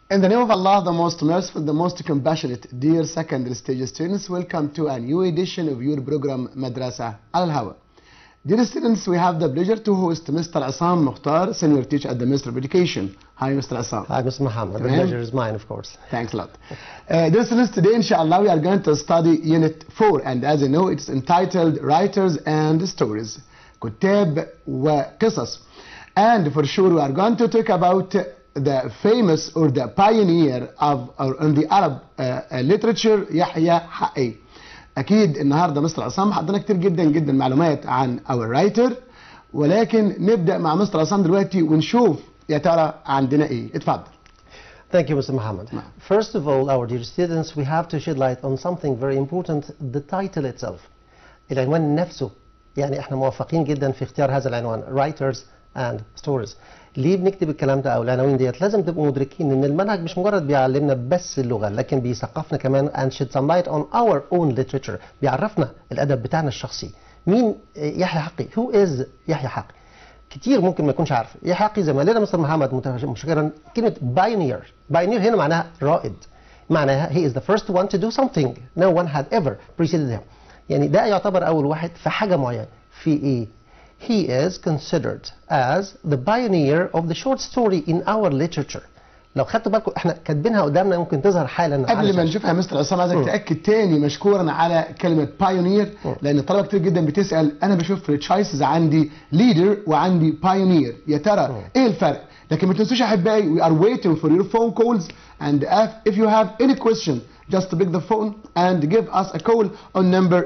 In the name of Allah, the most merciful, the most compassionate, dear secondary stage students, welcome to a new edition of your program Madrasa Al Hawa. Dear students, we have the pleasure to host Mr. Assam Mukhtar, senior teacher at the Ministry of Education. Hi, Mr. Assam. Hi, Mr. Muhammad. The Tamam. pleasure is mine, of course. Thanks a lot. Uh, dear students, today, inshallah, we are going to study Unit 4, and as you know, it's entitled Writers and Stories. كتاب وقصص. And for sure, we are going to talk about the famous or the pioneer of or in the Arab uh, uh, literature يحيى حقي. أكيد النهارده مستر عصام حضرنا كتير جدا جدا معلومات عن our writer ولكن نبدأ مع مستر عصام دلوقتي ونشوف يا ترى عندنا إيه. اتفضل. Thank you, Mr. Muhammad. نعم. First of all, our dear students, we have to shed light on something very important, the title itself. العنوان نفسه. يعني احنا موفقين جدا في اختيار هذا العنوان Writers and Stories. ليه بنكتب الكلام ده او العناوين ديت؟ لازم تبقوا مدركين ان المنهج مش مجرد بيعلمنا بس اللغه لكن بيثقفنا كمان and shed some light on our own literature. بيعرفنا الادب بتاعنا الشخصي. مين يحيى حقي؟ Who is يحيى حقي؟ كتير ممكن ما يكونش عارف يحيى حقي زي ما قال لنا مستر محمد متش- مشكرا كلمه بايونير بايونير هنا معناها رائد معناها he is the first one to do something no one had ever preceded him يعني ده يعتبر اول واحد في حاجه معينه في ايه he is considered as the pioneer of the short story in our literature لو خدتوا بالكم احنا كاتبينها قدامنا ممكن تظهر حالا على قبل ما الشاشة. نشوفها يا مستر عصام عايزك مم. تاكد تاني مشكورا على كلمه بايونير لان الطلبه كتير جدا بتسال انا بشوف في التشايسز عندي ليدر وعندي بايونير يا ترى ايه الفرق لكن ما تنسوش يا احبائي we are waiting for your phone calls and if, if you have any question just pick the phone and give us a call on number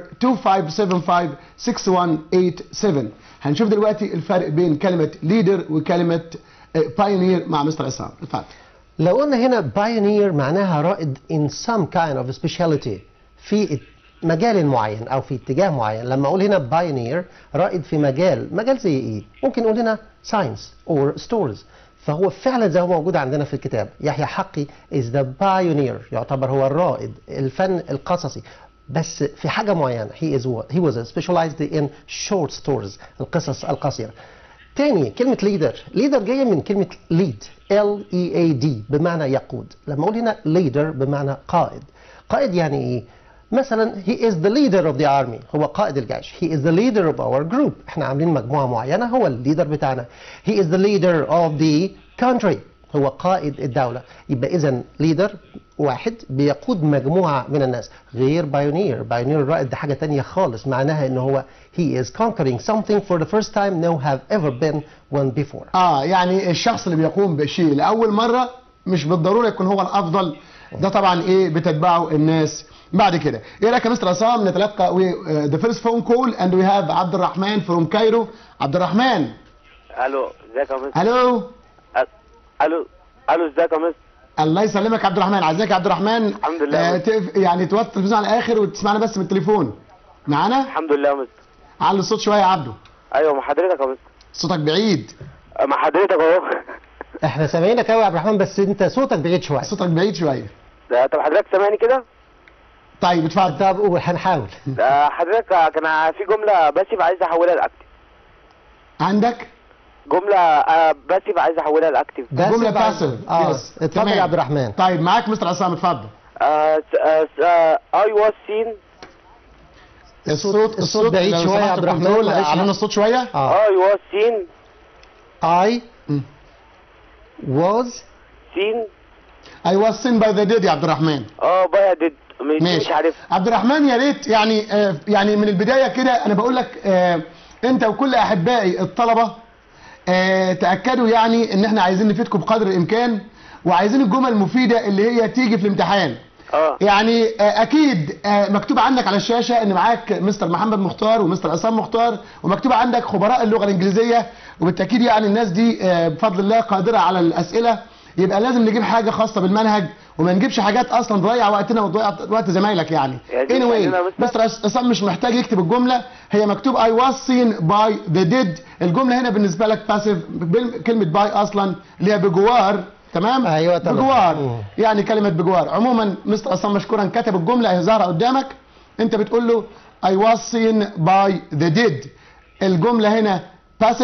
2575-6187 هنشوف دلوقتي الفرق بين كلمه ليدر وكلمه بايونير مع مستر عصام اتفضل لو قلنا هنا pioneer معناها رائد in some kind of speciality في مجال معين او في اتجاه معين لما اقول هنا pioneer رائد في مجال مجال زي ايه ممكن نقول هنا science or stories فهو فعلا زي ما هو موجود عندنا في الكتاب يحيى حقي is the pioneer يعتبر هو الرائد الفن القصصي بس في حاجة معينة he is what he was specialized in short stories القصص القصيرة تاني كلمة leader leader جاية من كلمة lead L E A D بمعنى يقود لما أقول هنا leader بمعنى قائد قائد يعني إيه؟ مثلا he is the leader of the army هو قائد الجيش he is the leader of our group احنا عاملين مجموعة معينة هو الليدر بتاعنا he is the leader of the country هو قائد الدولة يبقى إذا leader واحد بيقود مجموعة من الناس غير بايونير بايونير الرائد ده حاجة تانية خالص معناها إن هو he is conquering something for the first time no have ever been one before اه يعني الشخص اللي بيقوم بشيء لاول مره مش بالضروره يكون هو الافضل ده طبعا ايه بتتبعه الناس بعد كده ايه رايك يا مستر عصام نتلقى ذا فيرست فون كول اند وي هاف عبد الرحمن فروم كايرو عبد الرحمن الو ازيك يا مستر الو الو الو ازيك يا مستر الله يسلمك يا عبد الرحمن عايزك يا عبد الرحمن الحمد لله. آه تف... يعني توطي التلفزيون على الاخر وتسمعنا بس من التليفون معانا الحمد لله يا مستر علي الصوت شويه يا عبده ايوه مع حضرتك يا مستر صوتك بعيد مع حضرتك اهو احنا سامعينك قوي يا عبد الرحمن بس انت صوتك بعيد شويه صوتك بعيد شويه ده- طب حضرتك سامعني كده طيب اتفضل طب قول هنحاول ده حضرتك كان في جمله باسف عايز احولها لاكتف عندك جمله آه، باسف عايز احولها لاكتف بس جمله بعد- باسف اه اتفضل يا عبد الرحمن طيب معاك مستر عصام اتفضل اي واز سين الصوت الصوت بعيد لو شوية يا سمحت عبد الرحمن، كنترول، معلش. علينا الصوت شويه اه اي واز سين I مم. was سين I was seen by the dead يا عبد الرحمن اه باي ديد مش ماشي مش عارف عبد الرحمن يا ريت يعني آه يعني من البدايه كده انا بقول لك آه انت وكل احبائي الطلبه آه تاكدوا يعني ان احنا عايزين نفيدكم بقدر الامكان وعايزين الجمل المفيده اللي هي تيجي في الامتحان اه يعني آه، اكيد آه، مكتوب عندك على الشاشه ان معاك مستر محمد مختار ومستر عصام مختار ومكتوب عندك خبراء اللغه الانجليزيه وبالتاكيد يعني الناس دي آه، بفضل الله قادره على الاسئله يبقى لازم نجيب حاجه خاصه بالمنهج وما نجيبش حاجات اصلا تضيع وقتنا وتضيع وقت زمايلك يعني يا دي anyway خلينا بس- مستر عصام مش محتاج يكتب الجمله هي مكتوب I was seen by the dead الجمله هنا بالنسبه لك باسيف كلمه باي اصلا اللي هي بجوار تمام أيوة تمام. بجوار مم. يعني كلمة بجوار عموما مستر عصام مشكورا كتب الجملة اهي ظاهرة قدامك انت بتقول له I was seen by the dead الجملة هنا passive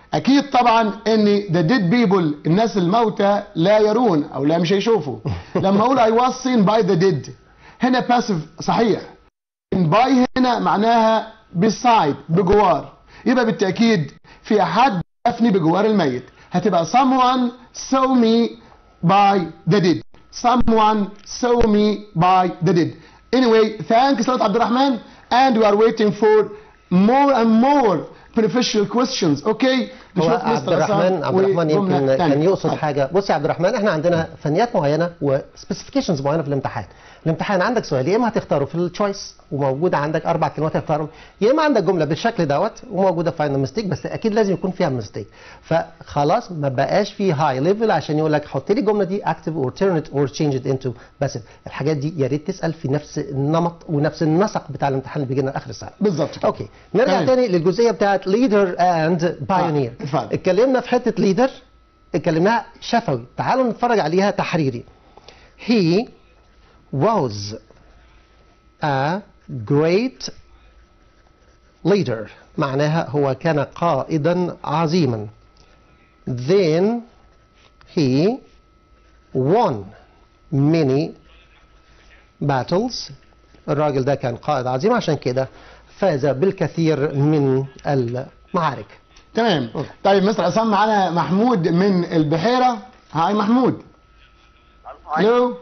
اكيد طبعا ان the dead people الناس الموتى لا يرون او لا مش هيشوفوا لما اقول I was seen by the dead هنا passive صحيح by هنا معناها beside بجوار يبقى بالتاكيد في حد شافني بجوار الميت هتبقى someone saw me by the dead someone saw me by the dead anyway thanks a lot عبد الرحمن and we are waiting for more and more beneficial questions okay هو نشوف عبد مستر الرحمن عصام عبد الرحمن وجملة يمكن تانية. كان يقصد طيب. حاجه بص يا عبد الرحمن احنا عندنا فنيات معينه وسبيسيفيكيشنز معينه في الامتحان الامتحان عندك سؤال يا اما هتختاره في التشويس وموجود عندك اربع كلمات تختارهم يا اما عندك جمله بالشكل دوت وموجوده فاينل ميستيك بس اكيد لازم يكون فيها ميستيك فخلاص ما بقاش في هاي ليفل عشان يقول لك حط لي الجمله دي اكتف اور تيرن ات اور تشينج ات انتو باسيف الحاجات دي يا ريت تسال في نفس النمط ونفس النسق بتاع الامتحان اللي بيجي لنا اخر السنه بالظبط كده. اوكي نرجع تمام. تاني للجزئيه بتاعت ليدر اند بايونير آه، اتفضل. اتكلمنا في حته ليدر اتكلمناها شفوي تعالوا نتفرج عليها تحريري he was a great leader معناها هو كان قائدا عظيما then he won many battles الراجل ده كان قائد عظيم عشان كده فاز بالكثير من المعارك تمام طيب مستر عصام معانا محمود من البحيره هاي محمود الو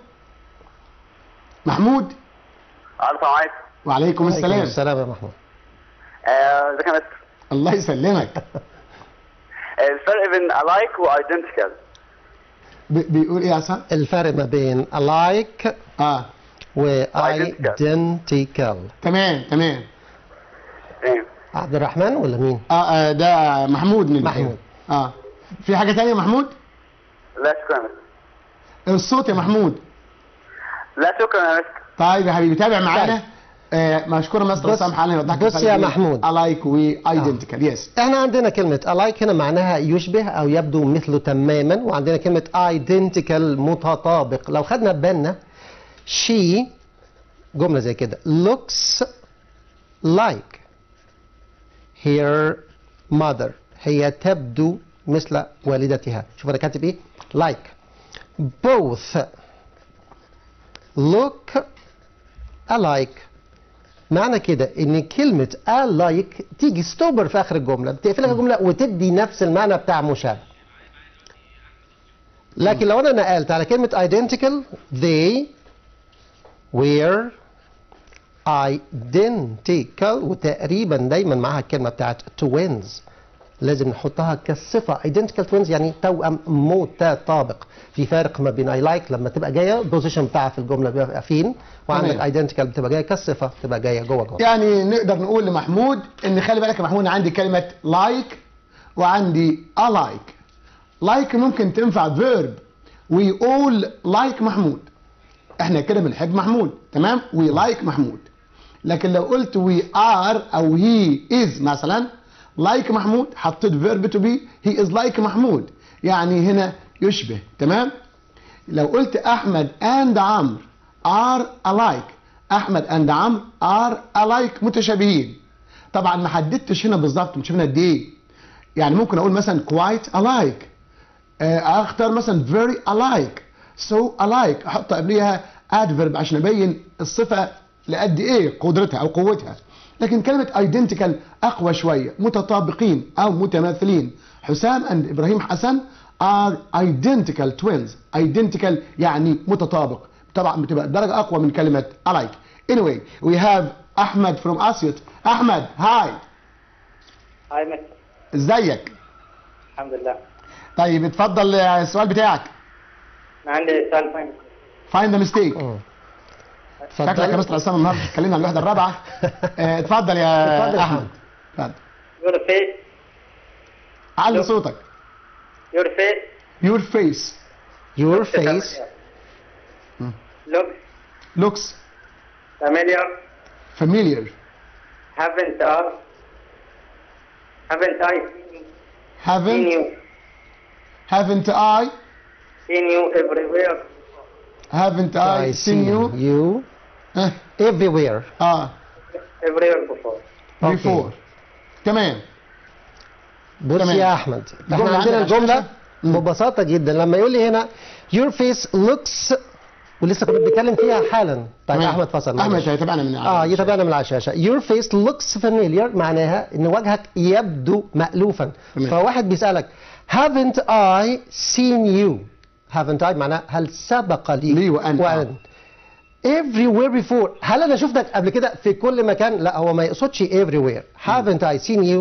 محمود السلام عليكم وعليكم السلام السلام يا محمود آه، ازيك يا مستر الله يسلمك آه، الفرق بين alike وايدنتيكال ب- بيقول ايه يا عصام الفرق ما بين alike اه و Identical. identical تمام تمام تمام عبد الرحمن ولا مين؟ اه, آه ده محمود من البحيره محمود. اه في حاجه تانية يا محمود لا شكرا يا مستر الصوت يا محمود لا شكرا يا مستر طيب يا حبيبي تابع معانا طيب. آه مشكور مستر بص- عصام حاليا يوضح بص يا محمود. الايك وايدنتيكال يس احنا عندنا كلمة alike هنا معناها يشبه او يبدو مثله تماما وعندنا كلمة identical متطابق لو خدنا بالنا she جملة زي كده looks like her mother هي تبدو مثل والدتها شوف انا كاتب ايه like both look alike معنى كده ان كلمة alike تيجي ستوبر في اخر الجملة بتقفل لك الجملة وتدي نفس المعنى بتاع مشابه لكن لو انا نقلت على كلمة identical they were identical وتقريبا دايما معاها الكلمة بتاعت twins لازم نحطها كصفة identical twins يعني توأم متطابق في فارق ما بين I like لما تبقى جاية البوزيشن بتاعها في الجملة بيبقى فين وعندك تمام. identical بتبقى جاية كصفة بتبقى جاية جوه جوه يعني نقدر نقول لمحمود ان خلي بالك يا محمود عندي كلمه لايك وعندي الايك لايك ممكن تنفع فيرب وي اول لايك محمود احنا كده بنحب محمود تمام وي لايك محمود لكن لو قلت وي ار او هي از مثلا لايك محمود حطيت فيرب تو بي هي از لايك محمود يعني هنا يشبه تمام لو قلت احمد اند عمرو ار alike احمد اند عمرو ار alike متشابهين طبعا ما حددتش هنا بالظبط متشابهين قد ايه يعني ممكن اقول مثلا quite alike آه، اختار مثلا very alike so alike احط قبليها adverb عشان ابين الصفه لقد ايه قدرتها او قوتها لكن كلمه identical اقوى شويه متطابقين او متماثلين حسام and ابراهيم حسن are identical twins identical يعني متطابق طبعا بتبقى درجه اقوى من كلمه alike anyway we have احمد from اسيوط احمد هاي هاي مستر ازيك الحمد لله طيب اتفضل آه، السؤال بتاعك أنا عندي سؤال فاهم find the mistake مم. شكلك يا مستر عصام النهارده اتكلمنا عن الوحده الرابعه آه، اتفضل يا اتفضل يا احمد أحمد. اتفضل your face علي صوتك your face your face your face looks looks familiar familiar haven't I haven't I seen haven't you haven't I seen you everywhere haven't I, seen you you آه، everywhere اه everywhere before before تمام بص تمام. يا احمد الجملة احنا عندنا عندنا على الجمله الشاشة. مم. ببساطه جدا لما يقول لي هنا your face looks ولسه كنا بنتكلم فيها حالا طيب تمام. احمد فصل احمد معلش. هيتابعنا من اه يتابعنا من على الشاشه your face looks familiar معناها ان وجهك يبدو مألوفا تمام. فواحد بيسألك haven't I seen you haven't I معناها هل سبق لي لي وأن. وأن everywhere before هل انا شفتك قبل كده في كل مكان لا هو ما يقصدش everywhere haven't I seen you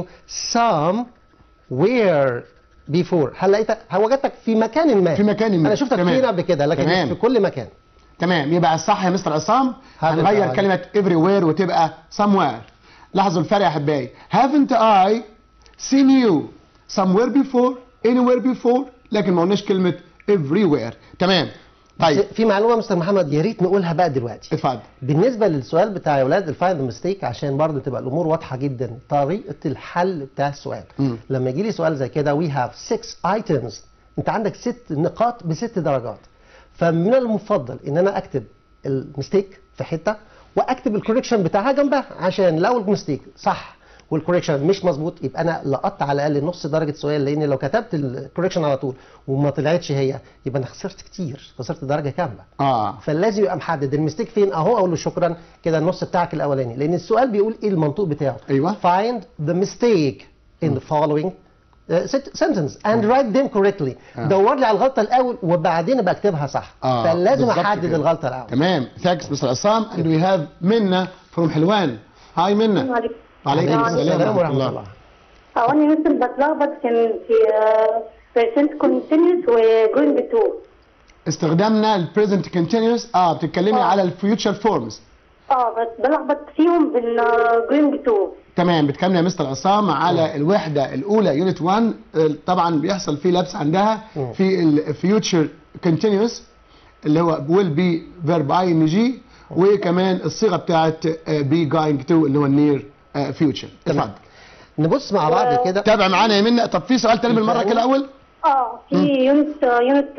somewhere before هل لقيتك هل وجدتك في مكان ما في مكان ما. انا شفتك تمام. فين قبل كده لكن تمام. مش في كل مكان تمام يبقى الصح يا مستر عصام هذا هنغير السؤال. كلمة everywhere وتبقى somewhere لاحظوا الفرق يا احبائي haven't I seen you somewhere before anywhere before لكن ما قلناش كلمة everywhere تمام طيب في معلومه مستر محمد يا ريت نقولها بقى دلوقتي اتفضل بالنسبه للسؤال بتاع يا اولاد الفايند ميستيك عشان برضو تبقى الامور واضحه جدا طريقه الحل بتاع السؤال مم. لما يجي لي سؤال زي كده وي هاف 6 ايتمز انت عندك ست نقاط بست درجات فمن المفضل ان انا اكتب الميستيك في حته واكتب الكوريكشن بتاعها جنبها عشان لو الميستيك صح والكوريكشن مش مظبوط يبقى انا لقطت على الاقل نص درجه سؤال لان لو كتبت الكوريكشن على طول وما طلعتش هي يبقى انا خسرت كتير خسرت درجه كامله اه فلازم يبقى محدد المستيك فين اهو اقول له شكرا كده النص بتاعك الاولاني لان السؤال بيقول ايه المنطوق بتاعه أيوة. find the mistake in the following uh, set- sentence and write them correctly آه. دور لي على الغلطه الاول وبعدين ابقى اكتبها صح اه فلازم بالظبط احدد كده. الغلطه الاول تمام ثانكس مستر عصام and we have منى from حلوان هاي منى وعليكم وعليكم السلام السلام ورحمة الله هو انا مثل بتلخبط في في بريزنت كونتينيوس وجوينج تو استخدامنا البريزنت كونتينيوس اه بتتكلمي آه. على الفيوتشر فورمز اه بس بلخبط فيهم بين جوينج تو تمام بتكلم يا مستر عصام على الوحده الاولى يونت 1 آه، طبعا بيحصل فيه لبس عندها مم. في الفيوتشر كونتينيوس اللي هو ويل بي فيرب اي ان جي وكمان الصيغه بتاعت بي جوينج تو اللي هو النير فيوتشر تمام. اتفضل نبص مع بعض كده تابع معانا يا منى طب في سؤال تاني بالمره كده الاول اه في يونت يونت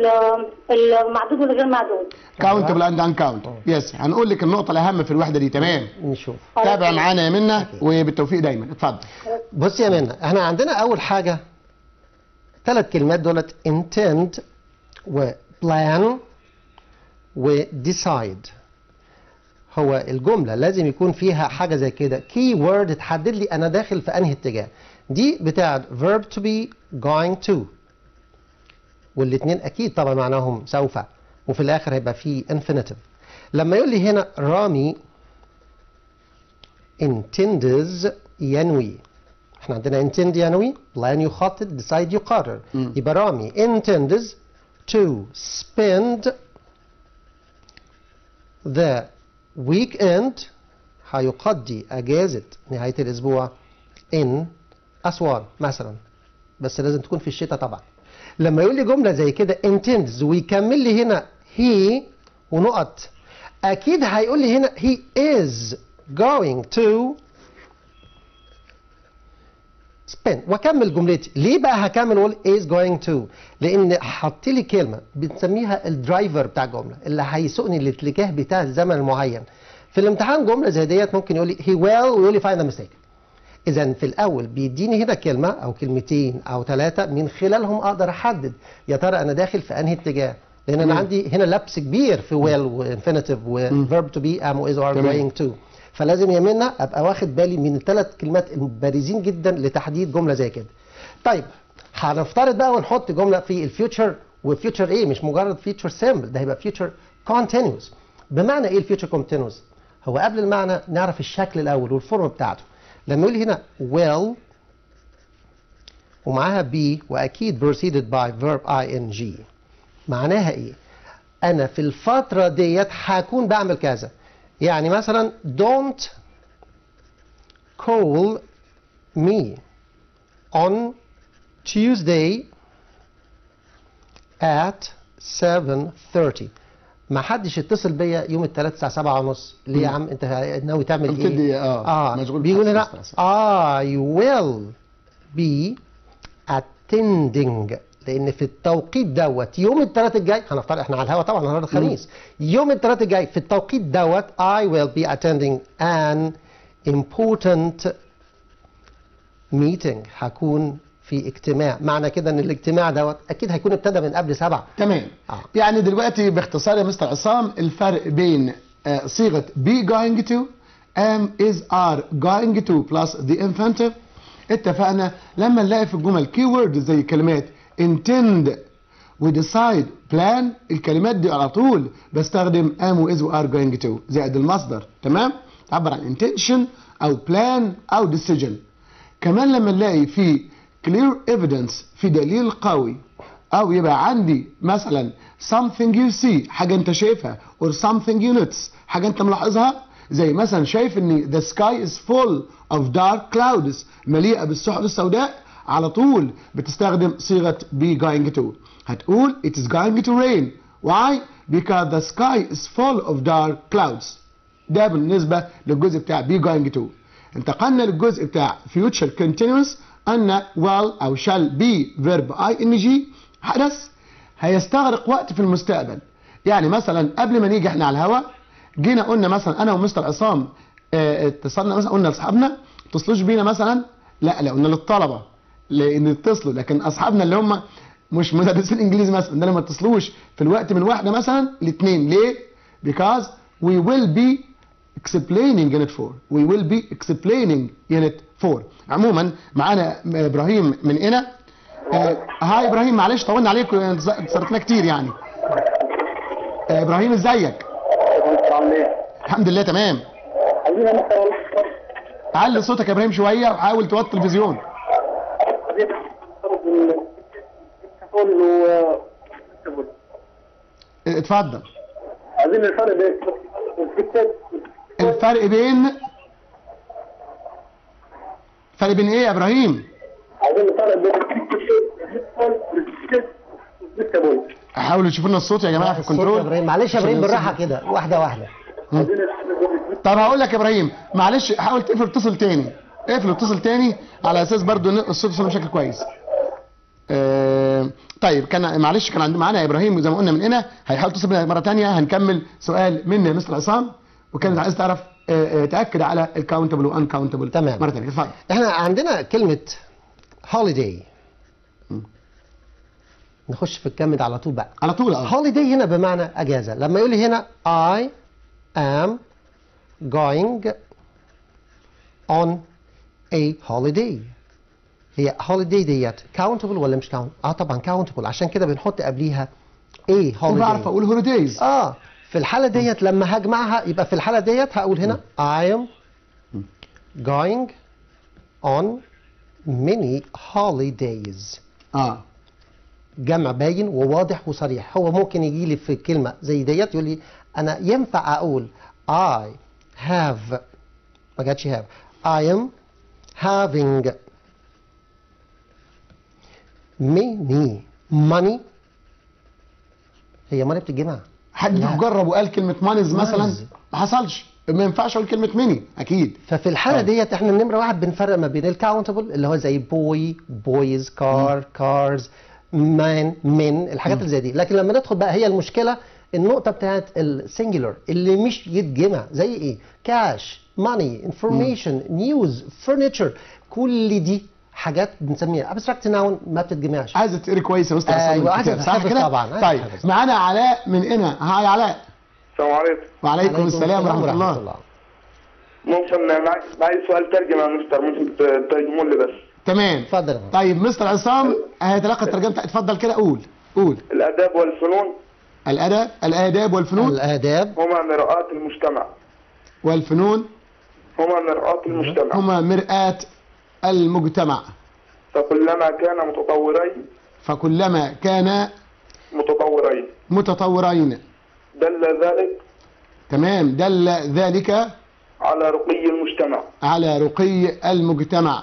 2 المعدود والغير معدود كاونتبل اند ان كاونت يس هنقول لك النقطه الاهم في الوحده دي تمام نشوف تابع معانا يا منى وبالتوفيق دايما اتفضل بص يا منى احنا عندنا اول حاجه ثلاث كلمات دولت intend و plan و decide هو الجملة لازم يكون فيها حاجة زي كده key word تحدد لي أنا داخل في أنهي اتجاه دي بتاعت verb to be going to والاتنين أكيد طبعا معناهم سوف وفي الآخر هيبقى فيه infinitive لما يقول لي هنا رامي intends ينوي احنا عندنا intend ينوي plan يخطط decide يقرر مم. يبقى رامي intends to spend the weekend هيقضي أجازة نهاية الأسبوع in أسوان مثلا بس لازم تكون في الشتاء طبعا لما يقول لي جملة زي كده intends ويكمل لي هنا he ونقط أكيد هيقول لي هنا he is going to spend واكمل جملتي ليه بقى هكمل واقول is going to لان حط لي كلمه بنسميها الدرايفر بتاع الجمله اللي هيسوقني الاتجاه بتاع الزمن المعين في الامتحان جمله زي ديت ممكن يقول لي he will ويقول لي find a mistake اذا في الاول بيديني هنا كلمه او كلمتين او ثلاثه من خلالهم اقدر احدد يا ترى انا داخل في انهي اتجاه لان انا مم. عندي هنا لبس كبير في will وانفينيتيف وفيرب تو بي am is are تمام. going to فلازم يا منى ابقى واخد بالي من الثلاث كلمات البارزين جدا لتحديد جمله زي كده طيب هنفترض بقى ونحط جمله في الفيوتشر وفيوتشر ايه مش مجرد فيوتشر سيمبل ده هيبقى فيوتشر كونتينوس بمعنى ايه الفيوتشر كونتينوس هو قبل المعنى نعرف الشكل الاول والفورم بتاعته لما يقول لي هنا will ومعاها be واكيد preceded by verb ing معناها ايه انا في الفتره ديت هكون بعمل كذا يعني مثلا don't call me on Tuesday at 7:30 ما حدش يتصل بيا يوم الثلاث الساعه 7 ونص ليه يا عم انت ناوي تعمل ايه بتدي- آه، مشغول بيقول هنا بحاجة أصلاً. I will be attending لان في التوقيت دوت يوم الثلاث الجاي هنفترض احنا على الهوا طبعا النهارده الخميس يوم الثلاث الجاي في التوقيت دوت I will be attending an important meeting هكون في اجتماع معنى كده ان الاجتماع دوت اكيد هيكون ابتدى من قبل سبعة تمام آه. يعني دلوقتي باختصار يا مستر عصام الفرق بين آه، صيغه be going to am is are going to plus the infinitive اتفقنا لما نلاقي في الجمل كي وورد زي كلمات intend و decide plan الكلمات دي على طول بستخدم am و is و are going to زائد المصدر تمام تعبر عن intention او plan او decision كمان لما نلاقي في clear evidence في دليل قوي او يبقى عندي مثلا something you see حاجه انت شايفها or something you notice حاجه انت ملاحظها زي مثلا شايف ان the sky is full of dark clouds مليئه بالسحب السوداء على طول بتستخدم صيغه be going to هتقول it is going to rain why because the sky is full of dark clouds ده بالنسبه للجزء بتاع be going to انتقلنا للجزء بتاع future continuous ان will او shall be verb ing حدث هيستغرق وقت في المستقبل يعني مثلا قبل ما نيجي احنا على الهواء جينا قلنا مثلا انا ومستر عصام اه، اتصلنا مثلا قلنا لاصحابنا اتصلوش بينا مثلا لا لا قلنا للطلبه لان يتصلوا لكن اصحابنا اللي هم مش مدرسين انجليزي مثلا ده ما اتصلوش في الوقت من واحده مثلا لاثنين ليه؟ because we will be explaining unit 4 we will be explaining unit 4 عموما معانا ابراهيم من هنا آه، هاي ابراهيم معلش طولنا عليكم اتصلتنا كتير يعني آه، ابراهيم ازيك الحمد لله تمام علي صوتك يا ابراهيم شويه وحاول توطي التلفزيون آه، اتفضل عايزين الفرق بين الكتاب الفرق بين فرق بين ايه يا ابراهيم عايزين الفرق بين الكتاب حاولوا تشوفوا لنا الصوت يا جماعه في الصوت يا الكنترول ابراهيم معلش يا عشان ابراهيم نوصل. بالراحه كده واحده واحده عايزين الفرق بين طب هقول لك يا ابراهيم معلش حاول تقفل اتصل تاني اقفل اتصل تاني على اساس برضو ان الصوت يوصل بشكل كويس آه طيب كان معلش كان عندنا معانا يا ابراهيم زي ما قلنا من هنا هيحاول يتصل بينا مره تانية هنكمل سؤال من مستر عصام وكان عايز تعرف آه آه تاكد على الكاونتبل وان كاونتبل تمام. مره تانية اتفضل احنا عندنا كلمة holiday نخش في الكلمة ده على طول بقى على طول اه holiday هنا بمعنى أجازة لما يقول لي هنا I am going on a holiday هي holiday ديت countable ولا مش countable؟ اه طبعا countable عشان كده بنحط قبليها a holiday وبعرف اقول هوليديز اه في الحالة ديت لما هجمعها يبقى في الحالة ديت هقول هنا I am going on many holidays اه جمع باين وواضح وصريح هو ممكن يجي لي في كلمة زي ديت يقول لي أنا ينفع أقول I have ما جاتش have I am having many money هي money بتتجمع حد لا. جرب وقال كلمه مانيز مثلا مانيز. ما حصلش ما ينفعش اقول كلمه ميني اكيد ففي الحالة آه. ديت احنا النمرة واحد بنفرق ما بين الكاونتبل اللي هو زي بوي بويز كار كارز مان من الحاجات اللي زي دي لكن لما ندخل بقى هي المشكلة النقطة بتاعت السنجلر اللي مش يتجمع زي ايه كاش ماني انفورميشن نيوز فرنتشر كل دي حاجات بنسميها ابستراكت ناون ما بتتجمعش عايزه تقري كويس يا مستر عصام أيوة، الكتاب، عايزة صح تحفظ كده طبعاً، عايزة طيب تحفظ. معانا علاء من هنا هاي علاء السلام عليكم وعليكم السلام ورحمه الله ممكن معي معي سؤال ترجمة يا مستر ممكن تترجمون لي بس تمام اتفضل يا فندم. طيب مستر عصام هيتلقى الترجمه بتاعت- اتفضل كده قول قول الآداب والفنون الادب الاداب والفنون الآداب هما مرآة المجتمع والفنون هما مرآة المجتمع هما مرآة المجتمع فكلما كان متطورين فكلما كان متطورين متطورين دل ذلك تمام دل ذلك على رقي المجتمع على رقي المجتمع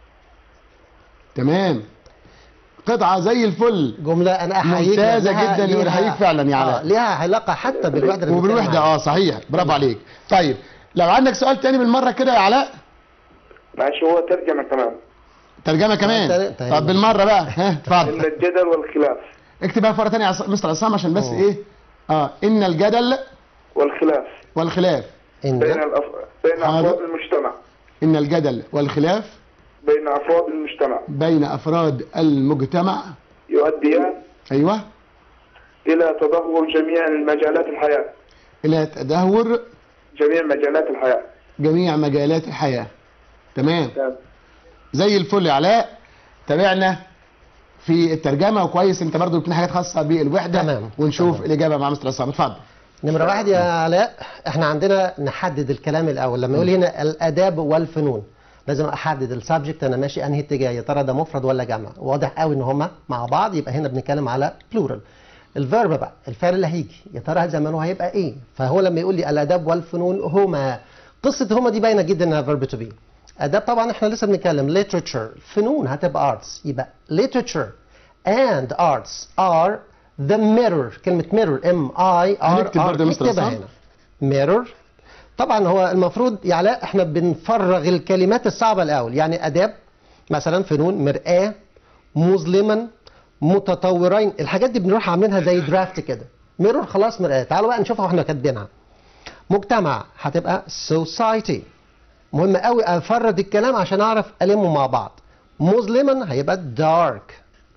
تمام قطعة زي الفل جملة أنا أحييك ممتازة لأنها جداً، ليها- وأحييك فعلاً يا علاء. آه ليها علاقة حتى بالوحدة اللي بنتكلم وبالوحدة عنها. اه صحيح برافو عليك طيب لو عندك سؤال تاني بالمرة كده يا علاء ماشي هو ترجمة كمان ترجمة كمان تر- طيب. طب بالمرة بقى ها إن اتفضل الجدل والخلاف اكتبها مرة تانية يا عص- مستر عصام عشان بس أوه. ايه اه ان الجدل والخلاف والخلاف إن بين الأف... بين حاضر. أفراد المجتمع ان الجدل والخلاف بين أفراد المجتمع بين افراد المجتمع يؤديان ايوه إلى تدهور جميع مجالات الحياة الى تدهور جميع مجالات الحياة جميع مجالات الحياه تمام تمام. زي الفل يا علاء تابعنا في الترجمه وكويس انت برضو بتكون حاجات خاصه بالوحده تمام. ونشوف تمام. الاجابه مع مستر عصام اتفضل نمرة واحد يا علاء احنا عندنا نحدد الكلام الأول لما يقول هنا الآداب والفنون لازم أحدد السبجكت أنا ماشي أنهي اتجاه يا ترى ده مفرد ولا جمع واضح قوي إن هما مع بعض يبقى هنا بنتكلم على بلورال الفيرب بقى الفعل اللي هيجي يا ترى زمانه هيبقى إيه فهو لما يقول لي الآداب والفنون هما قصة هما دي باينة جدا إنها فيرب تو بي آداب طبعا احنا لسه بنتكلم literature فنون هتبقى arts يبقى literature and arts are the mirror كلمة mirror M I R هنكتب R برضه يا مستر نكتبها عصام. هنا mirror طبعا هو المفروض يا علاء احنا بنفرغ الكلمات الصعبة الأول يعني آداب مثلا فنون مرآة مظلما متطورين الحاجات دي بنروح عاملينها زي درافت كده ميرور خلاص مرآة تعالوا بقى نشوفها واحنا كاتبينها مجتمع هتبقى society مهم قوي افرد الكلام عشان اعرف المه مع بعض مظلما هيبقى dark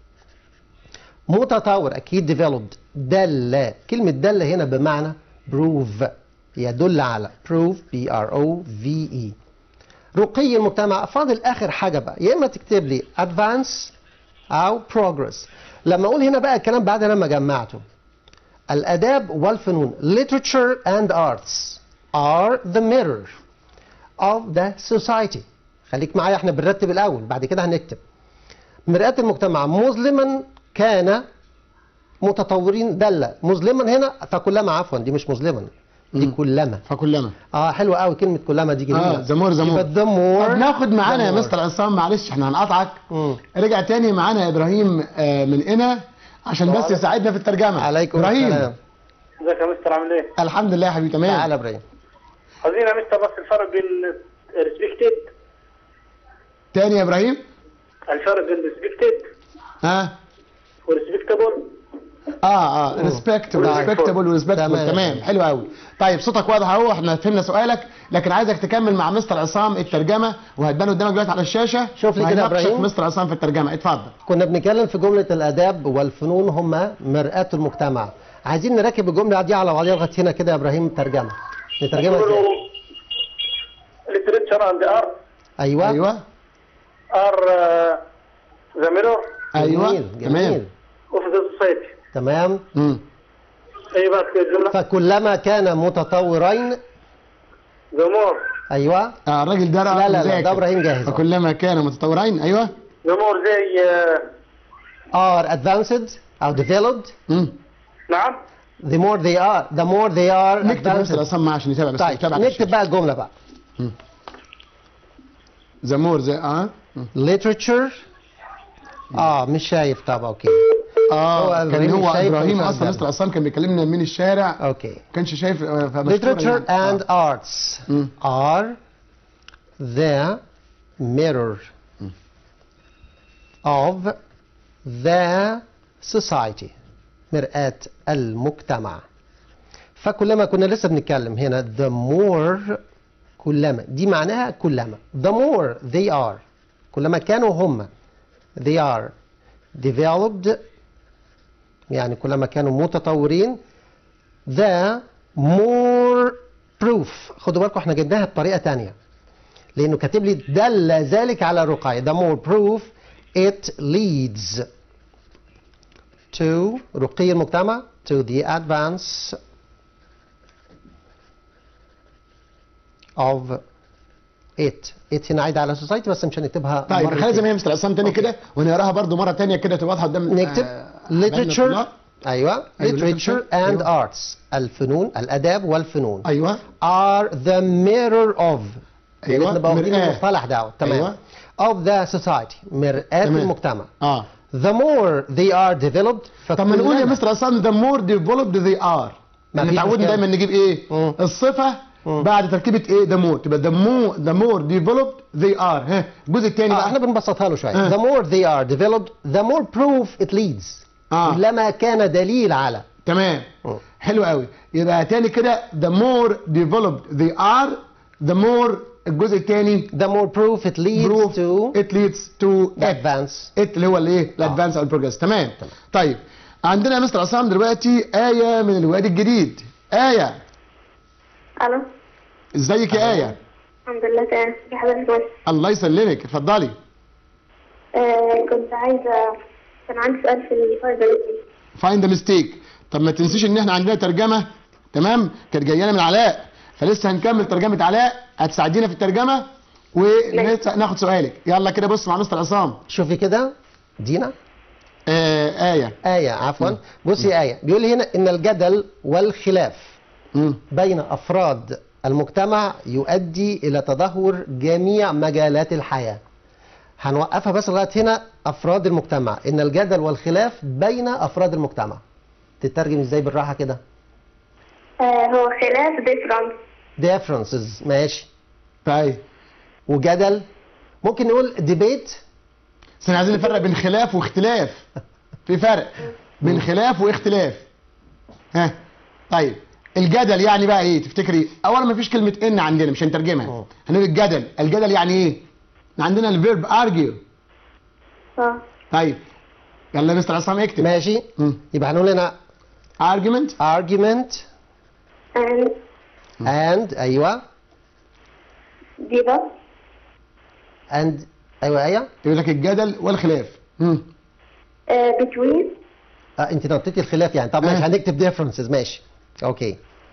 متطور اكيد developed دل كلمه دل هنا بمعنى prove يدل على prove b r o v e رقي المجتمع فاضل اخر حاجه بقى يا اما تكتب لي advance او progress لما اقول هنا بقى الكلام بعد لما جمعته الاداب والفنون literature and arts are the mirror of the society خليك معايا احنا بنرتب الاول بعد كده هنكتب مرآة المجتمع مظلما كان متطورين دل مظلما هنا فكلما عفوا دي مش مظلما دي كلما فكلما اه حلوه قوي كلمه كلما دي جميله اه زمور زمور يبقى the more طب ناخد معانا يا the more. مستر عصام معلش احنا هنقطعك مم. رجع تاني معانا يا ابراهيم آه، من هنا عشان بس يساعدنا في الترجمه عليكم ابراهيم السلام ازيك يا مستر عامل ايه؟ الحمد لله يا حبيبي تعالى تمام يا ابراهيم عايزين يا مستر بس الفرق بين ريسبكتد تاني يا ابراهيم الفرق بين ريسبكتد ها وريسبكتابل اه اه ريسبكت وريسبكتبل وريسبكتبل تمام. تمام حلو قوي طيب صوتك واضح اهو احنا فهمنا سؤالك لكن عايزك تكمل مع مستر عصام الترجمه وهتبان قدامك دلوقتي على الشاشه شوف لي كده يا وهيناقشك إبراهيم. مستر عصام في الترجمه اتفضل كنا بنتكلم في جمله الاداب والفنون هم مرآة المجتمع عايزين نركب الجمله دي على بعضيها لغايه هنا كده يا ابراهيم ترجمه نترجمها ازاي literature and art ايوه ايوه are uh, the mirror ايوه جميل تمام جميل of the society تمام مم. ايه بقى كده الجملة فكلما كان متطورين the more ايوه آه الراجل ده لا لا لا مذاكر. ده ابراهيم جاهز أهو. فكلما كانوا متطورين ايوه the more زي uh, are advanced او developed مم. نعم the more they are the more they are نكتب مستر advanced عصام معاه عشان يتابع بس طيب يتابع نكتب بقى الجمله بقى زمور زي اه literature اه مش شايف طب اوكي هو اه كان إبراهيم هو شايف ابراهيم ومش اصلا قدام. مستر عصام كان بيكلمنا من الشارع اوكي ما كانش شايف آه، فمشكورة literature يعني. and arts مم. are the mirror of the society مرآة المجتمع فكلما كنا لسه بنتكلم هنا the more كلما دي معناها كلما the more they are كلما كانوا هم they are developed يعني كلما كانوا متطورين the more proof خدوا بالكم احنا جبناها بطريقه تانية لانه كاتب لي دل ذلك على الرقايه the more proof it leads to رقي المجتمع to the advance of it it هنا عايده على society بس مش هنكتبها طيب مرتين. خلينا زي ما هي مستر عصام تاني أوكي. كده ونقراها برضو مره تانية كده تبقى واضحه قدام نكتب آه، حبايبنا literature الطلاب. ايوه أيوة، literature literature. and أيوة. arts الفنون الاداب والفنون ايوه are the mirror of أيوة، يعني نبقى واخدين مرآة. المصطلح ده تمام أيوة. of the society مرآة تمام. المجتمع اه the more they are developed طب ما نقول يا فكلما- مستر عصام the more developed they are ما احنا فيش اتعودنا مشكلة. دايما نجيب ايه مم. الصفه مم. بعد تركيبه ايه the more تبقى the more the more developed they are ها الجزء الثاني آه بقى احنا بنبسطها له شويه آه. the more they are developed the more proof it leads آه. كلما كان دليل على تمام مم. حلو قوي يبقى تاني كده the more developed they are the more الجزء الثاني the more proof it leads proof to it leads to the it advance it اللي هو الايه الادفانس او البروجرس تمام طيب عندنا يا مستر عصام دلوقتي آية من الوادي الجديد آية الو ازيك يا آية الحمد لله تمام في حضرتك بس الله يسلمك اتفضلي آه كنت عايزه كان عندي سؤال في الفايبر فايند ذا ميستيك طب ما تنسيش ان احنا عندنا ترجمه تمام كانت جايه لنا من علاء فلسه هنكمل ترجمه علاء هتساعدينا في الترجمه وناخد سؤالك يلا كده بص مع مستر عصام شوفي كده دينا آه آية آية عفوا بصي يا آية بيقول هنا إن الجدل والخلاف مم. بين أفراد المجتمع يؤدي إلى تدهور جميع مجالات الحياة هنوقفها بس لغاية هنا أفراد المجتمع إن الجدل والخلاف بين أفراد المجتمع تترجم إزاي بالراحة كده آه هو خلاف different differences ماشي طيب وجدل ممكن نقول debate بس احنا عايزين نفرق بين خلاف واختلاف في فرق بين خلاف واختلاف ها طيب الجدل يعني بقى ايه تفتكري اولا ما فيش كلمه ان عندنا مش هنترجمها اه. هنقول الجدل الجدل يعني ايه عندنا الفيرب argue اه طيب يلا يا مستر عصام اكتب ماشي مم. يبقى هنقول هنا argument argument and and أيوه debate and أيوه أيوه يقول لك الجدل والخلاف مم. آه between آه انت نطيتي الخلاف يعني طب ماشي آه. هنكتب differences ماشي اوكي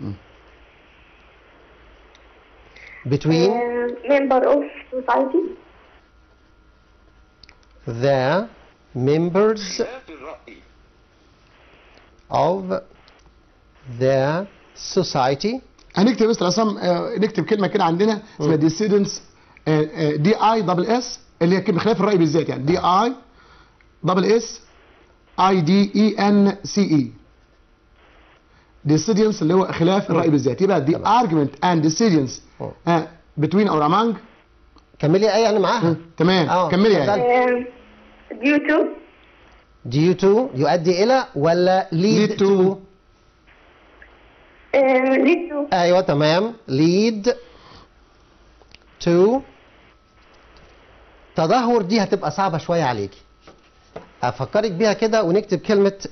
between آه member of society the members of the society هنكتب يا مستر عصام آه، نكتب كلمه كده عندنا اسمها ديسيدنس دي اي دبل اس اللي هي كلمه خلاف الراي بالذات يعني دي اي دبل اس اي دي اي ان سي اي ديسيدنس اللي هو خلاف الراي بالذات يبقى دي argument and decisions مم. آه، between or among كملي ايه يعني معاها تمام آه، كملي يا اتفضلي. آية. آه due to due to يؤدي الى ولا lead, Lead to. آه lead to ايوه تمام lead to تدهور دي هتبقى صعبة شوية عليكي افكرك بيها كده ونكتب كلمة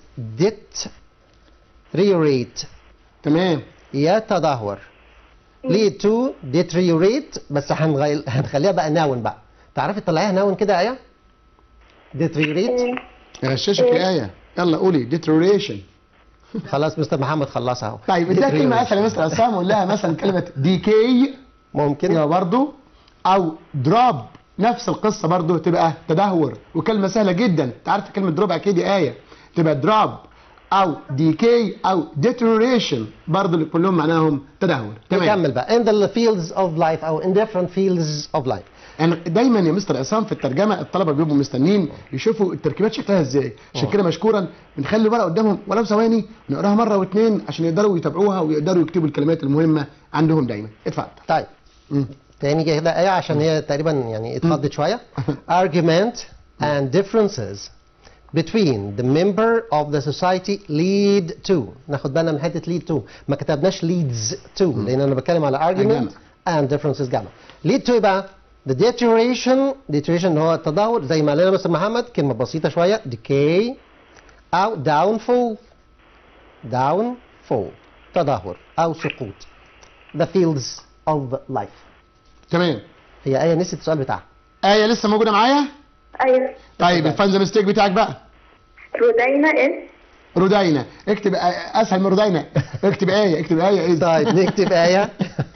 deteriorate تمام يتدهور lead to deteriorate بس هنغير هنخليها بقى ناون بقى تعرفي تطلعيها ناون كده يا ايه deteriorate آه غششك يا آية يلا قولي deterioration خلاص مستر محمد خلصها اهو طيب اديها كلمه Deterioration. اسهل يا مستر عصام قول لها مثلا كلمه ديكي ممكن يبقى برضو او دروب نفس القصه برضو تبقى تدهور وكلمه سهله جدا انت عارف كلمه دروب اكيد يا ايه تبقى دروب او ديكي او ديتريشن برضو اللي كلهم معناهم تدهور تمام نكمل بقى in the fields of life او in different fields of life يعني دايما يا مستر عصام في الترجمه الطلبه بيبقوا مستنيين يشوفوا التركيبات شكلها ازاي عشان كده مشكورا بنخلي الورقه قدامهم ولو ثواني نقراها مره واثنين عشان يقدروا يتابعوها ويقدروا يكتبوا الكلمات المهمه عندهم دايما اتفضل طيب مم. تاني كده ايه عشان هي تقريبا يعني اتخضت شويه argument and differences between the member of the society lead to ناخد بالنا من حته lead to ما كتبناش leads to لان انا بتكلم على argument and differences جمع lead to يبقى the deterioration deterioration اللي هو التدهور زي ما قال لنا مستر محمد كلمه بسيطه شويه decay او downfall downfall تدهور او سقوط the fields of life تمام هي آية نسيت السؤال بتاعها ايه لسه موجوده معايا ايوه طيب الفانز ميستيك بتاعك بقى رودينا is رودينا اكتب آه، اسهل من رودينا اكتب ايه اكتب ايه ايه طيب نكتب آية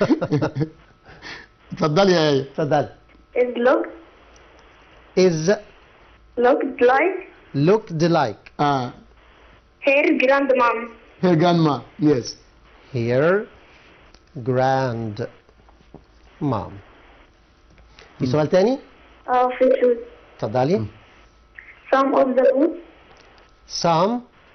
اتفضلي يا ايه اتفضل is looked is looked like looked like اه her grandmom هير جراند يس her grand mom في سؤال تاني اه في shoes اتفضلي some of the boots some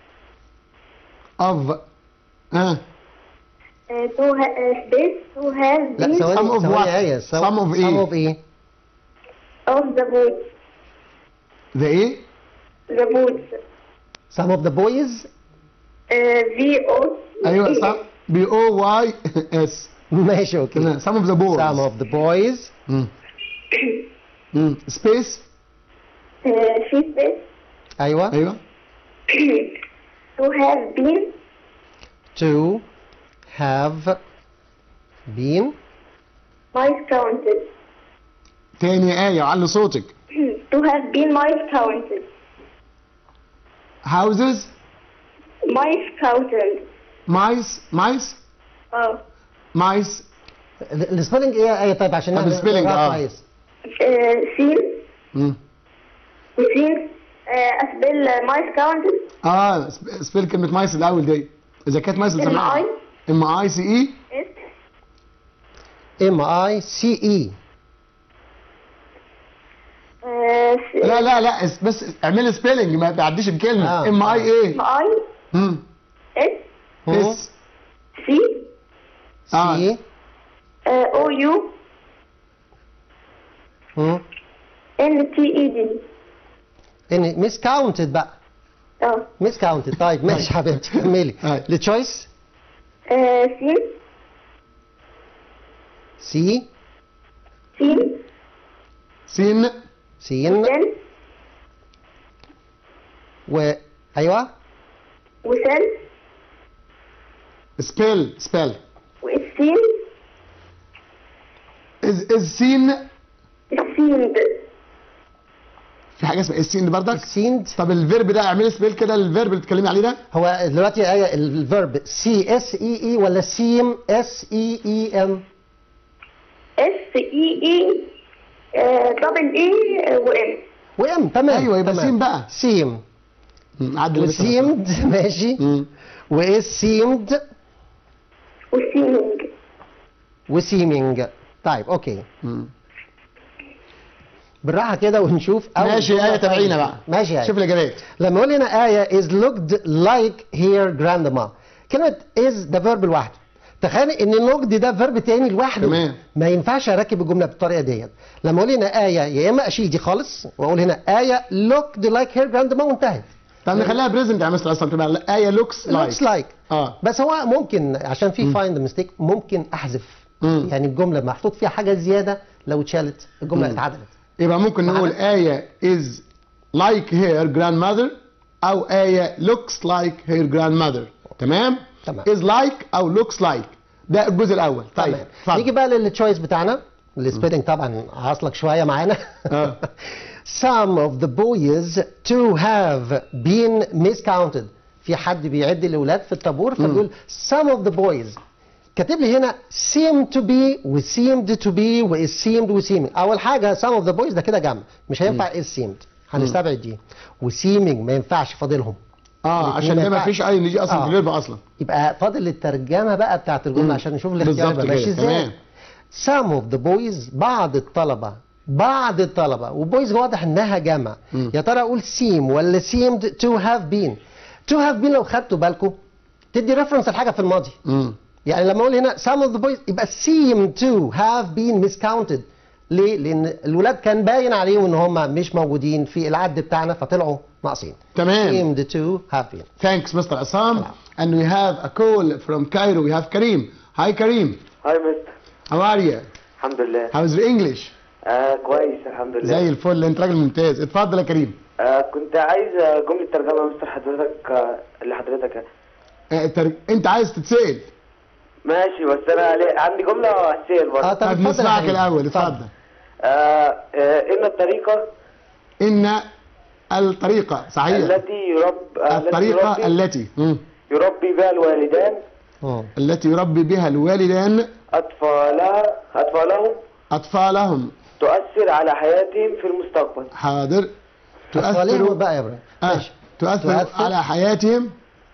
of اه uh, to ha- uh, space to have لا been ثواني Some of ثواني what? يا آية Some of إيه؟ some of ايه of the boots ذا ايه the boots some of the boys uh, V O ايوه صح بي او واي اس ماشي اوكي تمام. some of the boys some of the boys مم. مم. space آه، في سبيس ايوه ايوه to have been to have been mice counted تاني آية علي صوتك to have been mice counted houses mice counted mice mice اه mice ال- السبيلنج ايه ايه طيب عشان طب نعمل السبيلنج، نقراها آه. كويس آه، سين مم. وسين آه، اسبل مايس كاونتد اه سب- سبيل كلمة مايس الأول دي إذا كانت مايس ام اي ام اي سي اي اس ام اي سي اي آه، س- لا لا لا اس- بس اعملي سبيلنج ما تعديش بكلمة آه. ام اي ايه ام اي مم. اس اس سي اه سي او يو ان تي اي دي ان ميس كاونتد بقى اه ميس كاونتد طيب ماشي حبيبتي كملي آه. التشويس آه، سين سي سين سين سين سن و ايوه وسن سبيل سبيل والسين از از سين السين في حاجة اسمها السين بردك سيند طب الفيرب ده اعملي سبيل كده الفيرب اللي بتتكلمي عليه ده هو دلوقتي ايه الفيرب سي اس اي اي ولا سيم اس اي اي ام اس اي اي دبل اي وام وام تمام ايوه يبقى تمام. سين بقى سيم مم، عدل بس وسيمد ماشي مم. وايه سيمد وسيمينج وسيمينج طيب اوكي مم. بالراحه كده ونشوف أول ماشي جملة آية تابعينا بقى ماشي يا شوف الإجابات لما يقول هنا آية is looked like her grandma كلمة is ده فيرب لوحده تخيل ان looked ده فيرب تاني لوحده تمام. ما ينفعش اركب الجمله بالطريقه ديت لما اقول هنا آية يا اما اشيل دي خالص واقول هنا آية looked like her grandma وانتهت طب نخليها بريزنت يا مستر اصلا تبقى آية لوكس looks لايك like اه بس هو ممكن عشان في find mistake ممكن احذف مم. يعني الجمله محطوط فيها حاجه زياده لو اتشالت الجمله مم. اتعدلت يبقى ممكن نقول معانا؟ آية is like her grandmother أو آية looks like her grandmother تمام؟ تمام. is like أو looks like ده الجزء الأول طيب تمام اتفضل. نيجي بقى للتشويس بتاعنا السبيلنج طبعا هعصلك شويه معانا آه. some of the boys to have been miscounted في حد بيعد الاولاد في الطابور فبيقول some of the boys كاتب لي هنا seem to be و seemed to be و is seemed و seeming اول حاجه some of the boys ده كده جمع مش هينفع is seemed هنستبعد دي و seeming ما ينفعش فاضلهم اه عشان ده ما فيش اي نيجي اصلا آه. في الفيرب اصلا يبقى فاضل الترجمه بقى بتاعت الجمله مم. عشان نشوف الاختيار بالظبط يبقى ماشي كده، ازاي تمام. some of the boys بعض الطلبه بعض الطلبه وبويز واضح انها جمع مم. يا ترى اقول seem ولا seemed to have been to have been لو خدتوا بالكم تدي ريفرنس لحاجه في الماضي مم. يعني لما اقول هنا some of the boys يبقى seem to have been miscounted ليه؟ لان الولاد كان باين عليهم ان هم مش موجودين في العد بتاعنا فطلعوا ناقصين تمام seemed to have been thanks Mr. Assam and we have a call from Cairo we have Karim hi Karim هاي مستر how are you الحمد لله how's your English آه كويس الحمد لله زي الفل انت راجل ممتاز اتفضل يا كريم آه كنت عايز جملة ترجمة يا مستر حضرتك آه لحضرتك اه تر... انت عايز تتسأل ماشي بس انا ليه- عندي جملة أساسية اه برضه طب طب اتفضل يا نسمعك حبيبي. الاول اتفضل آه آه إن الطريقة ان الطريقة صحيح التي يرب آه التي الطريقة يربي, التي مم. يربي بها الوالدان مم. التي يربي بها الوالدان أطفالها أطفالهم أطفالهم تؤثر على حياتهم في المستقبل حاضر أطفالهم تؤثر بقى يا ابراهيم آه. ماشي تؤثر تؤثر. على حياتهم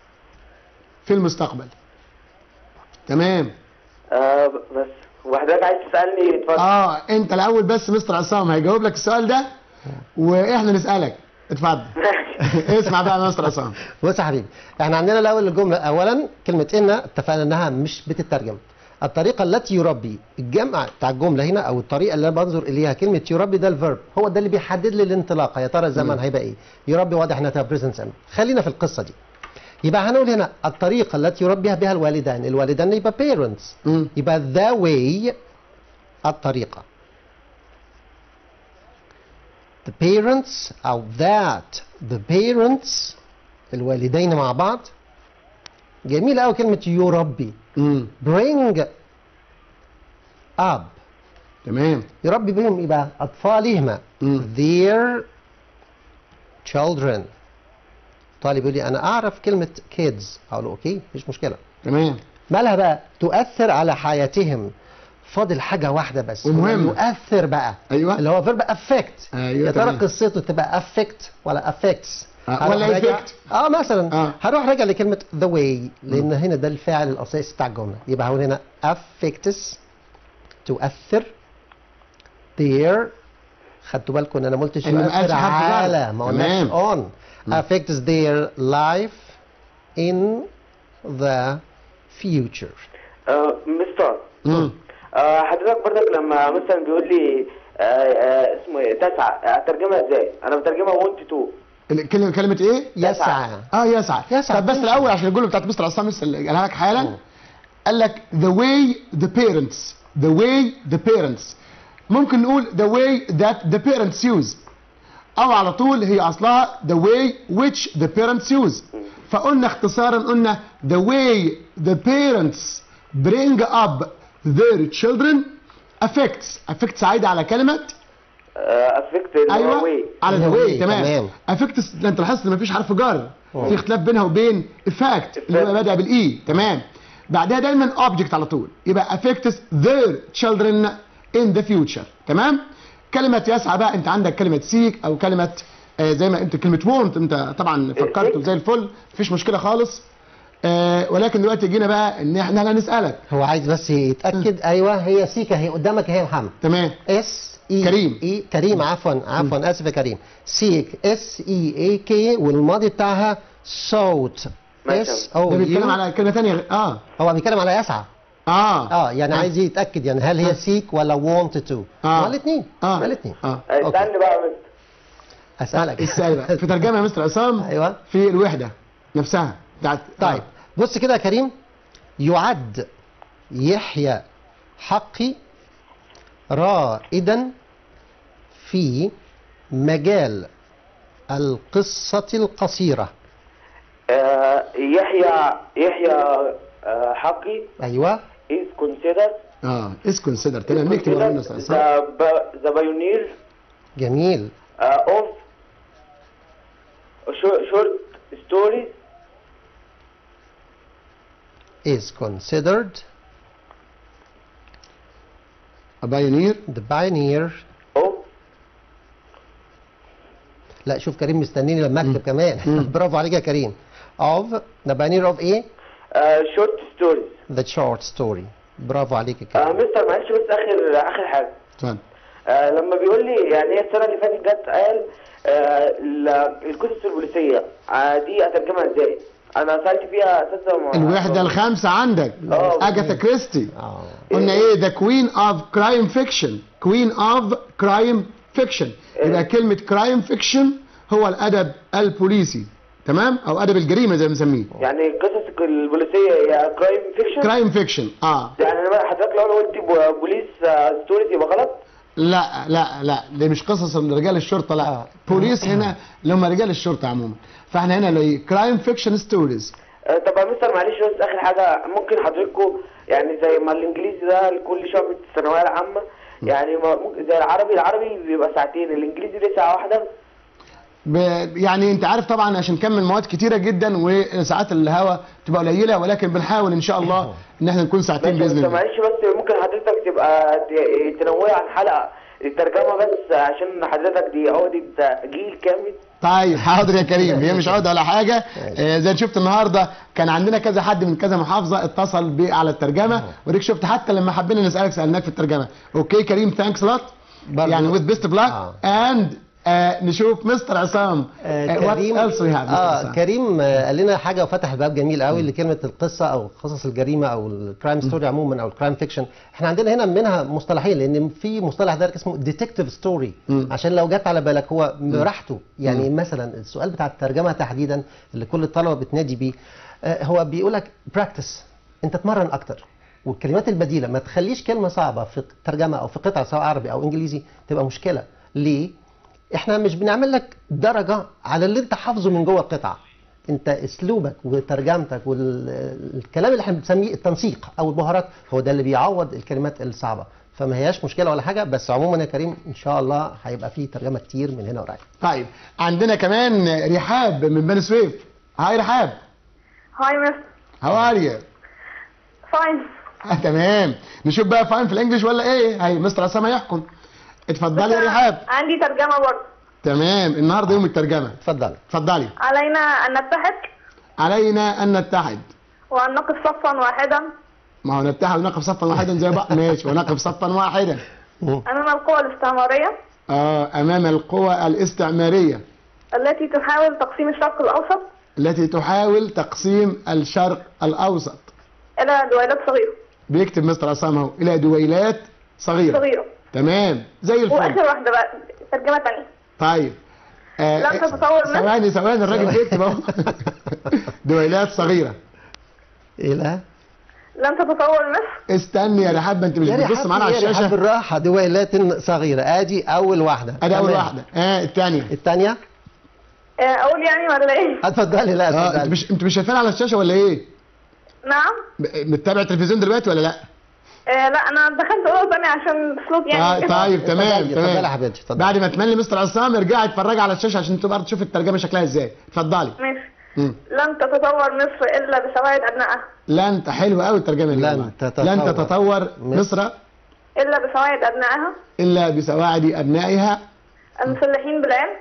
في المستقبل تمام آه بس وحضرتك عايز تسألني اتفضل اه انت الاول بس مستر عصام هيجاوب لك السؤال ده واحنا نسالك اتفضل اسمع بقى يا مستر عصام بص يا حبيبي احنا عندنا الاول الجمله اولا كلمه ان اتفقنا انها مش بتترجم الطريقه التي يربي الجمع بتاع الجمله هنا او الطريقه اللي انا بنظر اليها كلمه يربي ده الفيرب هو ده اللي بيحدد لي الانطلاقه يا ترى الزمن هيبقى ايه يربي واضح انها تبقى بريزنت خلينا في القصه دي يبقى هنقول هنا الطريقة التي يربيها بها الوالدان الوالدان يبقى parents مم. يبقى the way الطريقة the parents أو that the parents الوالدين مع بعض جميل أوي كلمة يربي مم. bring up تمام يربي بهم يبقى أطفالهما مم. their children طالب يقول لي أنا أعرف كلمة kids أقول له أوكي مفيش مشكلة تمام مالها بقى تؤثر على حياتهم فاضل حاجة واحدة بس ومهم. يؤثر بقى أيوة. اللي هو فيرب affect أيوة يا ترى تمام. قصته تبقى affect ولا affects آه، هروح ولا راجع- effect. اه مثلا آه. هروح راجع لكلمة the way لأن هنا ده الفاعل الأساسي بتاع الجملة يبقى هقول هنا affects تؤثر their خدتوا بالكم ان انا ما قلتش إن ما قالش يؤثر حرف جر. على ما قلناش تمام. on affects their life in the future آه، مستر مم. آه، حضرتك برضك لما مثلا بيقول لي آه، آه، اسمه ايه تسعة اترجمها ازاي؟ انا بترجمها وانت تو الكلمة كلمة ايه؟ يسعى اه يسعى يسعى. طب بس الاول عشان الجمله بتاعت مستر عصام لسه اللي قالها لك حالا قال لك the way the parents the way the parents ممكن نقول the way that the parents use او على طول هي اصلها the way which the parents use فقلنا اختصارا قلنا the way the parents bring up their children affects affects عايده على كلمه افكت ايوه على The ذا way، واي تمام تمام. افكتس انت لاحظت ان مفيش حرف جر في اختلاف بينها وبين افاكت اللي هو بادئ بالاي تمام بعدها دايما اوبجكت على طول يبقى affects their children in the future تمام كلمة يسعى بقى انت عندك كلمة سيك او كلمة آه زي ما انت كلمة وونت انت طبعا فكرت وزي الفل مفيش مشكلة خالص آه ولكن دلوقتي جينا بقى ان احنا هنسألك هو عايز بس يتاكد ايوه هي سيكا هي قدامك اهي يا محمد تمام اس اي كريم. اي كريم عفوا عفوا اسف يا كريم سيك اس اي اي كي والماضي بتاعها صوت ماشي. اس او ده بيتكلم يو على كلمة ثانية اه هو بيتكلم على يسعى اه اه يعني عايز يتاكد يعني هل هي سيك ولا wanted to آه. ما الاثنين اه ما الاثنين اه استنى بقى يا مستر اسالك ازاي بقى في ترجمة يا مستر عصام ايوه في الوحدة نفسها بتاعت طيب بص كده يا كريم يعد يحيى حقي رائدا في مجال القصة القصيرة آه، يحيى يحيى آه، حقي أيوة is considered اه از كونسيدر تمام نكتب ورا الناس the, عصام ba- the pioneer جميل uh, of short, short stories is considered a pioneer the pioneer of لا شوف كريم مستنيني لما اكتب كمان برافو عليك يا كريم of the pioneer of ايه uh, short stories the short story برافو عليك يا آه، كريم مستر معلش بس اخر اخر حاجه اتفضل آه لما بيقول لي يعني هي السنه اللي فاتت جت قال آه ال- القصص البوليسيه آه دي اترجمها ازاي؟ انا سالت فيها اساسا مع- الوحدة الخامسة عندك آه. اجاثا كريستي اه قلنا ايه ذا كوين اوف كرايم فيكشن كوين اوف كرايم فيكشن يبقى كلمة كرايم فيكشن هو الادب البوليسي تمام او ادب الجريمة زي ما بنسميه يعني القصص البوليسيه هي كرايم فيكشن كرايم فيكشن اه يعني أنا حضرتك لو انا قلت بو- بوليس آه، ستوريز يبقى غلط؟ لا لا لا دي مش قصص رجال الشرطة لا آه. بوليس هنا اللي هم رجال الشرطة عموما فاحنا هنا اللي كرايم فيكشن ستوريز آه، طب يا مستر معلش بس اخر حاجه ممكن حضرتكم يعني زي ما الانجليزي ده لكل شعب الثانويه العامه يعني ما- ممكن زي العربي العربي بيبقى ساعتين الانجليزي دي ساعه واحده ب... يعني انت عارف طبعا عشان نكمل مواد كتيره جدا وساعات الهواء تبقى قليله ولكن بنحاول ان شاء الله ان احنا نكون ساعتين ماشي، باذن بس الله معلش بس ممكن حضرتك تبقى ت- تنوع عن حلقه الترجمه بس عشان حضرتك دي عقده جيل كامل طيب حاضر يا كريم هي مش عقده ولا حاجه آه زي ما شفت النهارده كان عندنا كذا حد من كذا محافظه اتصل بي على الترجمه وديك شفت حتى لما حبينا نسالك سالناك في الترجمه اوكي كريم ثانكس لوت برضو. يعني with best of luck آه. and آه نشوف مستر عصام آه آه what كريم else we have Mr. اه عصام؟ كريم آه قال لنا حاجه وفتح الباب جميل قوي لكلمه القصه او قصص الجريمه او الكرايم ستوري عموما او الكرايم فيكشن احنا عندنا هنا منها مصطلحين لان في مصطلح ده اسمه ديتكتيف ستوري عشان لو جت على بالك هو براحته يعني مثلا السؤال بتاع الترجمه تحديدا اللي كل الطلبه بتنادي بيه آه هو بيقول لك براكتس انت اتمرن اكتر والكلمات البديله ما تخليش كلمه صعبه في ترجمه او في قطعه سواء عربي او انجليزي تبقى مشكله ليه احنا مش بنعمل لك درجه على اللي انت حافظه من جوه القطعه انت اسلوبك وترجمتك والكلام اللي احنا بنسميه التنسيق او البهارات هو ده اللي بيعوض الكلمات الصعبه فما هياش مشكله ولا حاجه بس عموما يا كريم ان شاء الله هيبقى فيه ترجمه كتير من هنا ورايح طيب عندنا كمان رحاب من بني سويف هاي رحاب هاي مس هاو ار يو فاين تمام نشوف بقى فاين في الانجليش ولا ايه هاي مستر عصام هيحكم اتفضلي يا رحاب عندي ترجمة برضه تمام النهارده يوم الترجمه اتفضل اتفضلي علينا أن نتحد علينا ان نتحد وأن نقف صفا واحدا ما هو نتحد ونقف صفا واحدا زي بعض ماشي ونقف صفا واحدا أمام القوى الاستعمارية اه امام القوى الاستعماريه التي تحاول تقسيم الشرق الأوسط التي تحاول تقسيم الشرق الاوسط إلى دويلات صغيرة بيكتب مستر عصام اهو الى دويلات صغيره صغيرة تمام زي الفل وآخر واحدة بقى ترجمة تانية طيب آه، لم تتصور منه؟ ثواني ثواني الراجل بيكتب اهو دويلات صغيره الى لم تتصور مصر استني يا رحاب انت مش يا بتبص رحاب معانا على يا رحاب الشاشه بالراحه دويلات صغيره ادي اول واحده ادي اول تمام. واحده اه الثانيه الثانيه آه، أقول يعني ولا إيه؟ اتفضلي لا اه انت اتفضلي مش انت مش شايفين على الشاشه ولا ايه نعم ب- بتتابع التلفزيون دلوقتي ولا لا آه، لا أنا دخلت أوضة تانية عشان صوت آه يعني طيب تمام اتفضلي، اتفضلي يا تمام حبيبتي، اتفضلي. بعد ما تملي مستر عصام ارجعي اتفرجي على الشاشه عشان تبقى تشوف الترجمه شكلها ازاي اتفضلي ماشي مم. لن تتطور مصر إلا بسواعد أبنائها لن ت- حلوه قوي الترجمه دي لن والله. تتطور لن تتطور مصر مصر إلا بسواعد أبنائها الا بسواعد ابنائها المسلحين بالعلم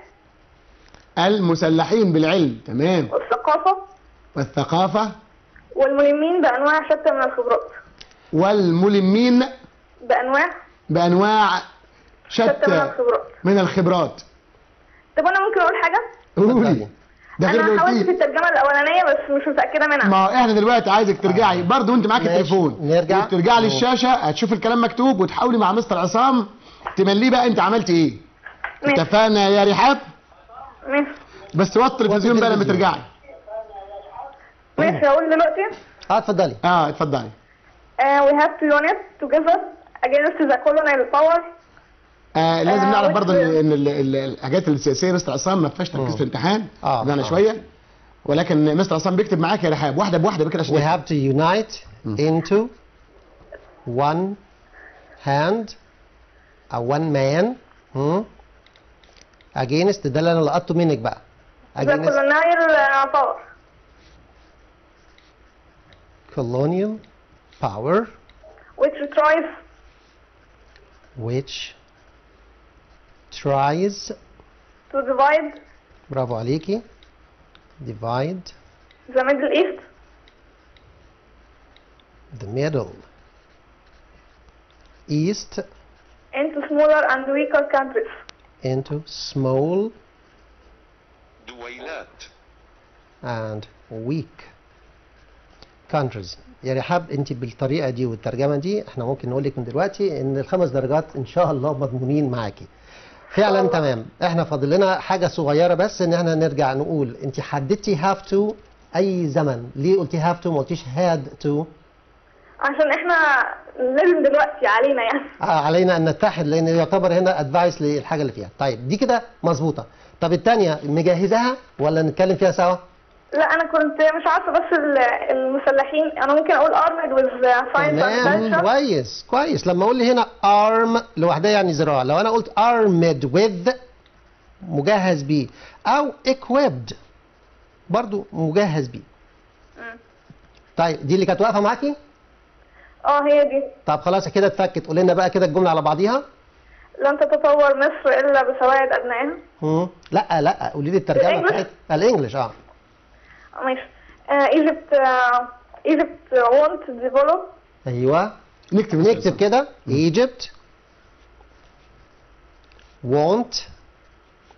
المسلحين بالعلم تمام والثقافة والثقافه والملمين بأنواع شتى من الخبرات والملمين بأنواع بانواع شتى من شتى الخبرات من الخبرات طب أنا ممكن أقول حاجة؟ قولي ده غير أنا اللي حاولت في قلتيه الترجمة الأولانية بس مش متأكدة منها ما هو احنا دلوقتي عايزك ترجعي برضه وانت معاك ماشي. التليفون نرجع. ترجعي للشاشه هتشوف الكلام مكتوب وتحاولي مع مستر عصام تمليه بقى انت عملت ايه ماشي اتفقنا يا رحاب ماشي بس وطي التلفزيون بقى لما التلفزيون. ترجعي ماشي هقول دلوقتي اه اتفضلي اه اتفضلي uh, we have to unite together against the colonial power آه لازم آه، نعرف which برضه will- ان ال- ال- ال- الحاجات السياسيه مستر عصام ما فيهاش تركيز في الامتحان آه، رجعنا آه. شويه ولكن مستر عصام بيكتب معاك يا رحاب واحده بواحده بكده عشان we يفهم. have to unite into one hand او one man hmm, against ده اللي انا لقطته منك بقى the against colonial uh, power colonial power which tries which tries to divide برافو عليكي divide the Middle East the middle east into smaller and weaker countries into small دويلات and weak countries يا رحاب انت بالطريقه دي والترجمه دي احنا ممكن نقول لك من دلوقتي ان الخمس درجات ان شاء الله مضمونين معاكي فعلا تمام احنا فاضل لنا حاجه صغيره بس ان احنا نرجع نقول انت حددتي have to اي زمن ليه قلتي have to ما قلتيش had to عشان احنا لازم دلوقتي علينا يعني آه، علينا ان نتحد لان يعتبر هنا ادفايس للحاجه اللي فيها طيب دي كده مظبوطه طب الثانيه مجهزاها ولا نتكلم فيها سوا لا انا كنت مش عارفه بس ال- المسلحين انا ممكن اقول armed with science تمام and culture كويس كويس لما اقول لي هنا arm لوحدها يعني ذراع لو انا قلت armed with مجهز بيه او equipped برضو مجهز بيه طيب دي اللي كانت واقفه معاكي اه هي دي طب خلاص كده اتفكت قول لنا بقى كده الجمله على بعضيها لن تتطور مصر الا بسواعد ابنائها مم. لا لا قولي لي الترجمه الإنجليش؟ بتاعت الانجليش اه ماشي uh, Egypt uh, Egypt want to develop ايوه نكتب نكتب كده Egypt want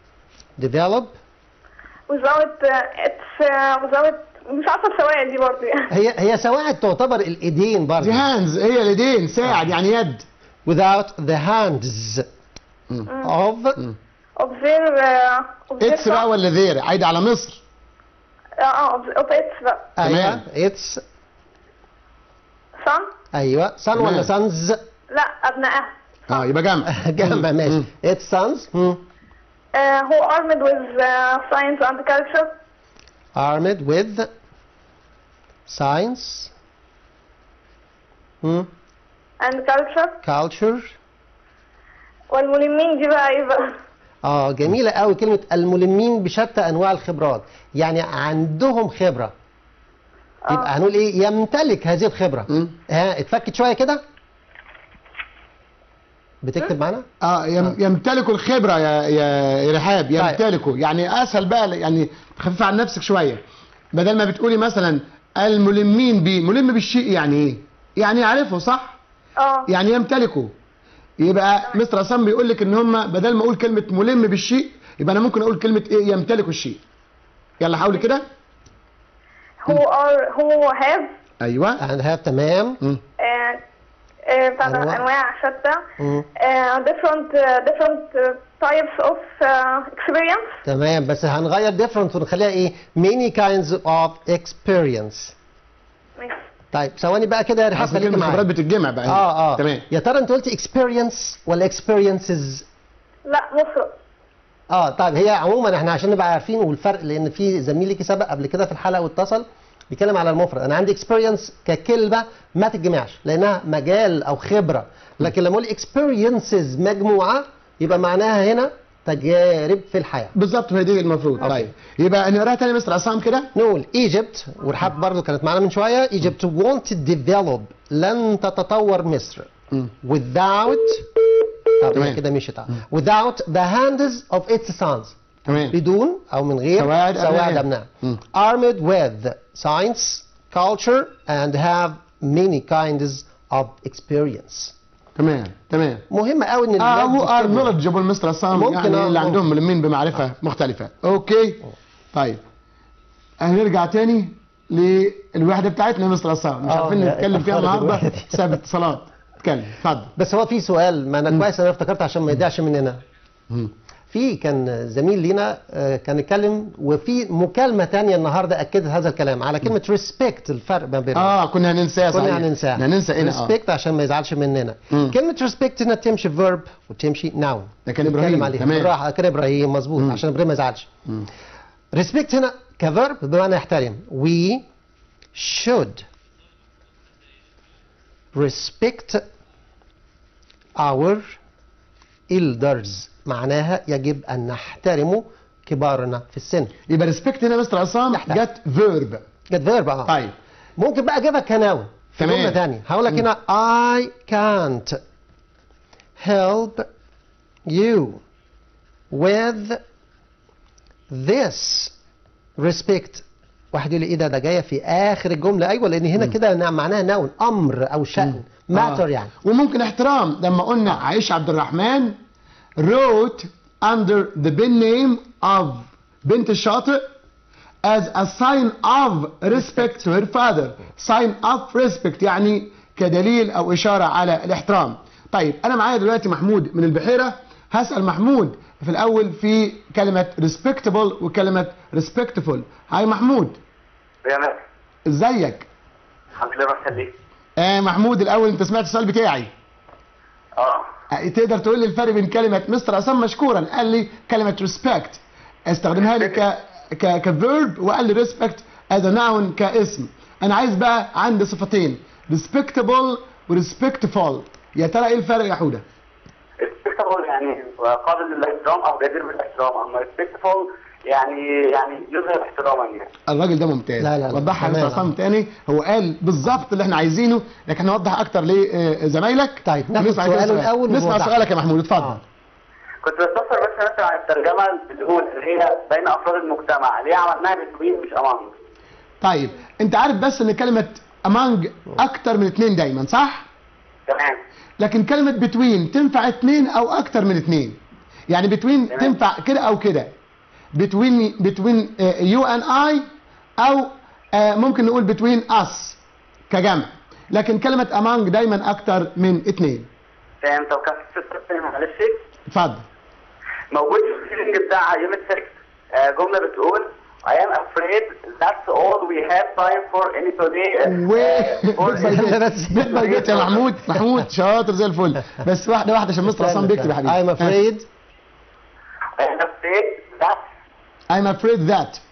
develop without uh, it's uh, without مش عارفة السواعد دي برضه يعني هي هي سواعد تعتبر الايدين دي برضه هاندز هي اليدين ساعد يعني يد without the hands of of their uh, of their اتس بقى ولا ذير عايده على مصر اه اه of- of its بقى ايوه اتس son ايوه son ولا تمام. sons لا أبنائها اه يبقى جمع جنب ماشي اتس sons مم. uh, who armed with uh, science and culture armed with science مم. and culture culture والملمين دي بقى ايه بقى اه جميلة قوي كلمة الملمين بشتى أنواع الخبرات يعني عندهم خبرة يبقى هنقول إيه يمتلك هذه الخبرة مم. ها اتفكت شوية كده بتكتب معانا اه يم- يمتلكوا الخبره يا يا يا رحاب يمتلكوا يعني اسهل بقى يعني تخفف عن نفسك شويه بدل ما بتقولي مثلا الملمين بيه ملم بالشيء يعني ايه يعني يعرفه صح اه يعني يمتلكوا يبقى مستر عصام بيقول لك ان هم بدل ما اقول كلمه ملم بالشيء يبقى انا ممكن اقول كلمه ايه يمتلكوا الشيء يلا حاولي كده who are who have ايوه and have تمام مم. uh, uh, بتاع ده أنواع. انواع شتى مم. uh, different uh, different uh, types of uh, experience تمام بس هنغير different ونخليها إيه many kinds of experience ماشي. طيب ثواني بقى كده يا رحاب حسب خليك كلمه معايا خبرات بتتجمع بقى هنا. اه اه تمام يا ترى انت قلت experience ولا experiences لا مفرد اه طيب هي عموما احنا عشان نبقى عارفين والفرق لان في زميل ليكي سبق قبل كده في الحلقه واتصل بيتكلم على المفرد انا عندي اكسبيرينس ككلمه ما تتجمعش لانها مجال او خبره لكن لما اقول اكسبيرينسز مجموعه يبقى معناها هنا تجارب في الحياه بالظبط هي دي المفروض طيب يبقى نقراها تاني مستر عصام كده نقول ايجيبت ورحاب برضو كانت معانا من شويه ايجيبت won't develop لن تتطور مصر مم. without طب تمام. هي كده مشيت اه. without the hands of its sons تمام بدون او من غير سواعد سواعد أبنائها. ابناء مم. armed with science culture and have many kinds of experience تمام تمام مهم قوي ان اه الولاد هو ار يكتبوا. نولج مستر عصام ممكن يعني آه، اللي ممكن. عندهم ملمين بمعرفه مختلفه اوكي طيب هنرجع تاني للوحده بتاعتنا يا مستر عصام مش آه، عارفين لا، نتكلم فيها اتأخرت النهارده الوحدة دي. بسبب اتصالات اتكلم اتفضل بس هو في سؤال ما انا كويس انا افتكرت عشان ما يضيعش مننا مم. في كان زميل لينا آه، كان اتكلم وفي مكالمه تانية النهارده اكدت هذا الكلام على كلمه ريسبكت الفرق ما بينهم اه كنا هننساها كنا صحيح. هننساها هننسى هنا اه ريسبكت عشان ما يزعلش مننا مم. كلمه ريسبكت هنا تمشي فيرب وتمشي ناون ده كان إبراهيم، عليها تمام. بالراحه كان ابراهيم مظبوط مم. عشان ابراهيم ما يزعلش مم. ريسبكت هنا كفيرب بمعنى يحترم we should respect our elders معناها يجب ان نحترم كبارنا في السن يبقى ريسبكت هنا يا مستر عصام يحترم. جت فيرب جت فيرب اه طيب ممكن بقى اجيبها كناون في تمام. جمله ثانيه هقول لك هنا I can't help you with this respect واحد يقول لي ايه ده ده جايه في اخر الجمله ايوه لان هنا كده نا- معناها نون امر او شان ماتر آه. يعني وممكن احترام لما قلنا عائشة عبد الرحمن wrote under the pen name of بنت الشاطئ as a sign of respect to her father sign of respect يعني كدليل او اشارة على الاحترام طيب انا معايا دلوقتي محمود من البحيرة هسأل محمود في الاول في كلمة respectable وكلمة respectful هاي محمود يا ناس ازيك الحمد لله روح خليك آه محمود الاول انت سمعت السؤال بتاعي اه تقدر تقول لي الفرق بين كلمة مستر عصام مشكورا قال لي كلمة respect استخدمها لي ك ك كفيرب وقال لي respect as a noun كاسم انا عايز بقى عندي صفتين respectable و respectful يا ترى ايه الفرق يا حودة؟ ريسبكتفول يعني قابل للاحترام او جدير بالاحترام اما ريسبكتفول يعني يعني يظهر احتراما يعني الراجل ده ممتاز لا، لا، لا. وضحها يا مستر تمام. عصام تاني هو قال بالظبط اللي احنا عايزينه لكن نوضح اكتر لزمايلك طيب، ناخد ونسمع كده سؤاله سؤال. الأول نسمع ونوضح. سؤالك يا محمود اتفضل آه. كنت بستفسر بس مثلا عن الترجمه الاولى اللي هي بين افراد المجتمع اللي هي عملناها بتوين مش امام طيب انت عارف بس ان كلمة among اكتر من اتنين دايما صح؟ تمام لكن كلمة بتوين تنفع اتنين او اكتر من اتنين يعني بتوين تمام. تنفع كده او كده between between uh, you and I او uh, ممكن نقول between us كجمع لكن كلمة among دايما اكتر من اتنين فاهم طب كان في ستة تاني معلش اتفضل موجود في الفيلم بتاع يوم 6 آه، جملة بتقول I am afraid that's all we have time for any today و بس- بيت باي بيت يا محمود محمود شاطر زي الفل بس واحدة واحدة عشان مستر عصام بيكتب يا حبيبي I'm afraid I am afraid that's I'm afraid that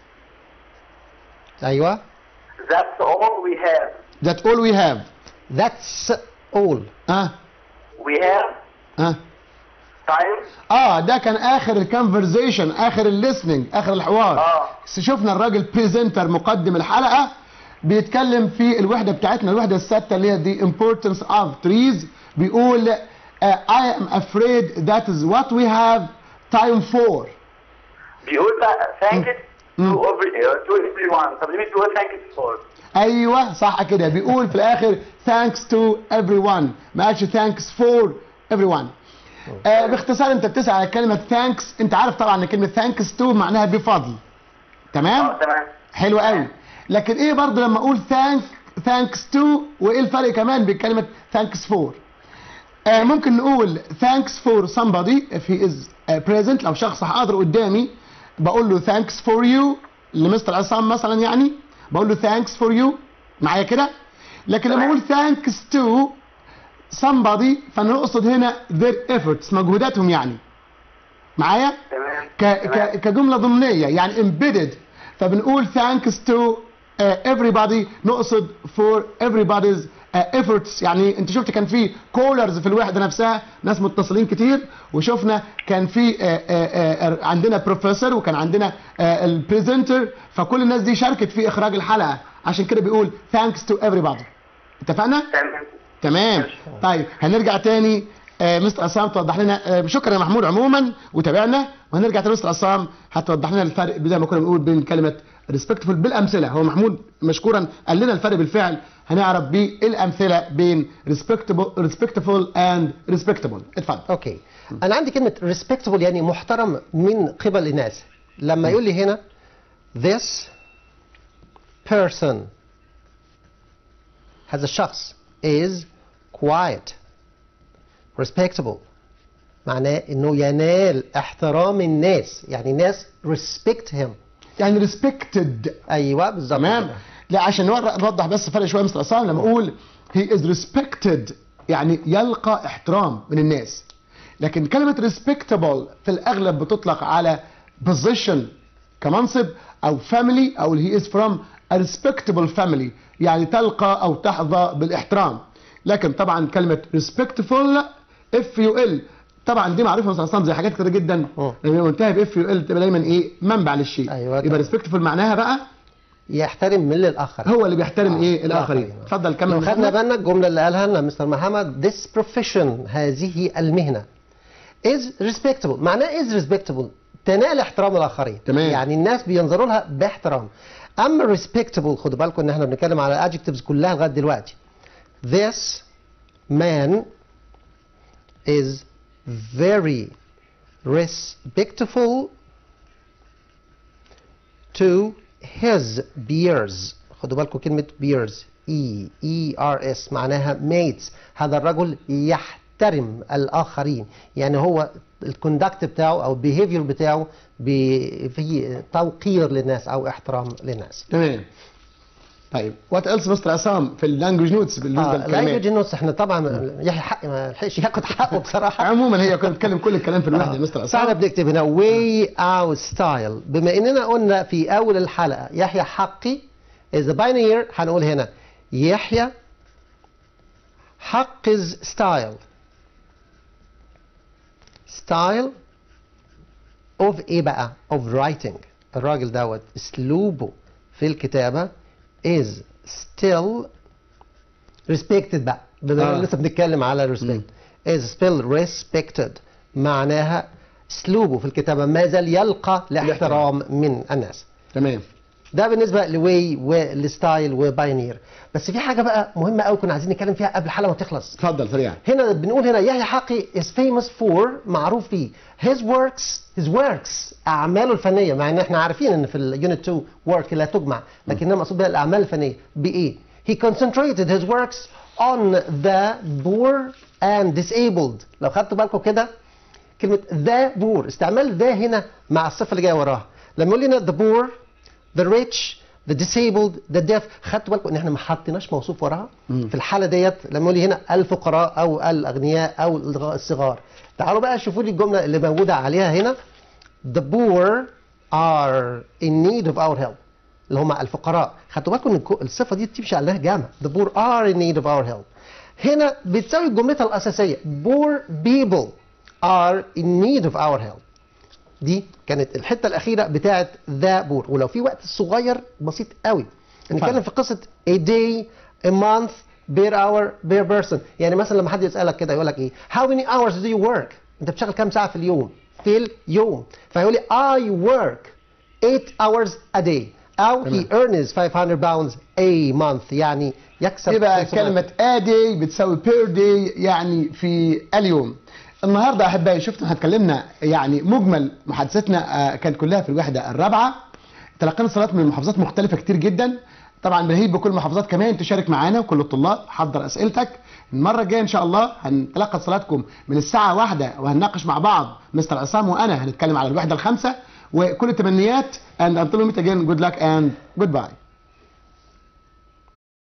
ايوه that's all we have that all we have that's all اه we have اه time اه ده كان اخر الكونفرزيشن اخر الليسننج اخر الحوار اه شفنا الراجل بريزنتر مقدم الحلقه بيتكلم في الوحده بتاعتنا الوحده السادسه اللي هي the importance of trees بيقول uh, I am afraid that is what we have time for بيقول بقى thank it to every to everyone طب ليه مش بيقول thank it for ايوه صح كده بيقول في الاخر thanks to everyone ما قالش thanks for everyone آه باختصار انت بتسال على كلمه thanks انت عارف طبعا ان كلمه thanks to معناها بفضل تمام اه تمام حلو قوي لكن ايه برضه لما اقول thank thanks to وايه الفرق كمان بين كلمه thanks for آه ممكن نقول thanks for somebody if he is uh, present لو شخص حاضر قدامي بقول له thanks for you لمستر عصام مثلا يعني بقول له thanks for you معايا كده لكن لما اقول thanks to somebody فنقصد هنا their efforts مجهوداتهم يعني معايا تمام ك تمام. ك كجمله ضمنيه يعني embedded فبنقول thanks to uh, everybody نقصد for everybody's uh, efforts يعني انت شفت كان في كولرز في الوحده نفسها ناس متصلين كتير وشفنا كان في uh, uh, uh, عندنا بروفيسور وكان عندنا uh, البريزنتر فكل الناس دي شاركت في اخراج الحلقه عشان كده بيقول thanks to everybody اتفقنا؟ تمام تمام طيب هنرجع تاني آه مستر عصام توضح لنا آه شكرا يا محمود عموما وتابعنا وهنرجع تاني مستر عصام هتوضح لنا الفرق زي ما كنا بنقول بين كلمه ريسبكتفول بالامثله هو محمود مشكورا قال لنا الفرق بالفعل هنعرف بيه الامثله بين ريسبكتفول اند ريسبكتبل اتفضل اوكي انا عندي كلمه respectable يعني محترم من قبل الناس لما يقول لي هنا this person هذا الشخص is quiet respectable معناه انه ينال احترام الناس يعني الناس respect him يعني ريسبكتد ايوه بالظبط تمام كده. لا عشان نور- نوضح بس فرق شويه مستر عصام لما اقول he is respected يعني يلقى احترام من الناس لكن كلمه respectable في الاغلب بتطلق على position كمنصب او family او he is from a respectable family يعني تلقى او تحظى بالاحترام لكن طبعا كلمه respectful اف يو ال طبعا دي معروفه مستر عصام زي حاجات كتير جدا أوه. لما منتهي باف يو ال تبقى دايما ايه منبع للشيء أيوة يبقى طبعا. respectful معناها بقى يحترم من الاخر هو اللي بيحترم آه، ايه الاخرين الآخرين. اتفضل كمل لو خدنا محمد. بالنا الجملة اللي قالها لنا مستر محمد this profession هذه المهنة is respectable معناه is respectable تنال احترام الآخرين تمام. يعني الناس بينظروا لها باحترام أما respectable خدوا بالكم إن احنا بنتكلم على adjectives كلها لغاية دلوقتي this man is very respectful to his peers خدوا بالكم كلمة peers E E R S معناها mates هذا الرجل يحترم الآخرين يعني هو الكوندكت بتاعه أو البيهيفير بتاعه بي- في توقير للناس أو احترام للناس تمام طيب وات ايلس مستر عصام في اللانجوج نوتس بالنسبه لانجوج للكلمات نوتس احنا طبعا يحيى حق ما لحقش ياخد حقه بصراحه عموما هي كانت بتتكلم كل الكلام في الوحده مستر فاحنا عصام بنكتب هنا way out style بما اننا قلنا في اول الحلقه يحيى حقي is a pioneer هنقول هنا يحيى حق's style style of ايه بقى of writing الراجل دوت اسلوبه في الكتابه is still respected بقى بدل آه. آه. لسه بنتكلم على respect is still respected معناها اسلوبه في الكتابه ما زال يلقى الاحترام من الناس تمام ده بالنسبه لواي والستايل وبايونير بس في حاجه بقى مهمه قوي كنا عايزين نتكلم فيها قبل الحلقه ما تخلص اتفضل سريعا هنا بنقول هنا يحيى حقي is famous for معروف فيه his works his works اعماله الفنيه مع ان احنا عارفين ان في اليونت 2 work لا تجمع لكنها مقصود بها الاعمال الفنيه بايه he concentrated his works on the poor and disabled لو خدتوا بالكم كده كلمه the poor استعمال ذا هنا مع الصفه اللي جايه وراها لما يقول لنا the poor the rich the disabled the deaf خدتوا بالكم ان احنا ما حطيناش موصوف وراها في الحاله ديت لما يقول لي هنا الفقراء او الاغنياء او الصغار تعالوا بقى شوفوا لي الجمله اللي موجوده عليها هنا the poor are in need of our help اللي هم الفقراء خدتوا بالكم ان الكو- الصفه دي بتمشي عليها جامع the poor are in need of our help هنا بتساوي جملتها الاساسيه poor people are in need of our help دي كانت الحته الاخيره بتاعت ذا بور ولو في وقت صغير بسيط قوي نتكلم في قصه a day a month per hour per person يعني مثلا لما حد يسالك كده يقول لك ايه how many hours do you work انت بتشتغل كام ساعه في اليوم في اليوم فيقول لي I work 8 hours a day او he earns 500 pounds a month يعني يكسب يبقى 500. كلمة a day بتساوي per day يعني في اليوم النهارده احبائي شفتوا احنا اتكلمنا يعني مجمل محادثتنا آه، كانت كلها في الوحده الرابعه تلقينا صلاه من محافظات مختلفه كتير جدا طبعا بنهيب بكل المحافظات كمان تشارك معانا وكل الطلاب حضر اسئلتك المره الجايه ان شاء الله هنتلقى صلاتكم من الساعه واحدة وهنناقش مع بعض مستر عصام وانا هنتكلم على الوحده الخامسه وكل التمنيات and until we meet again good luck and goodbye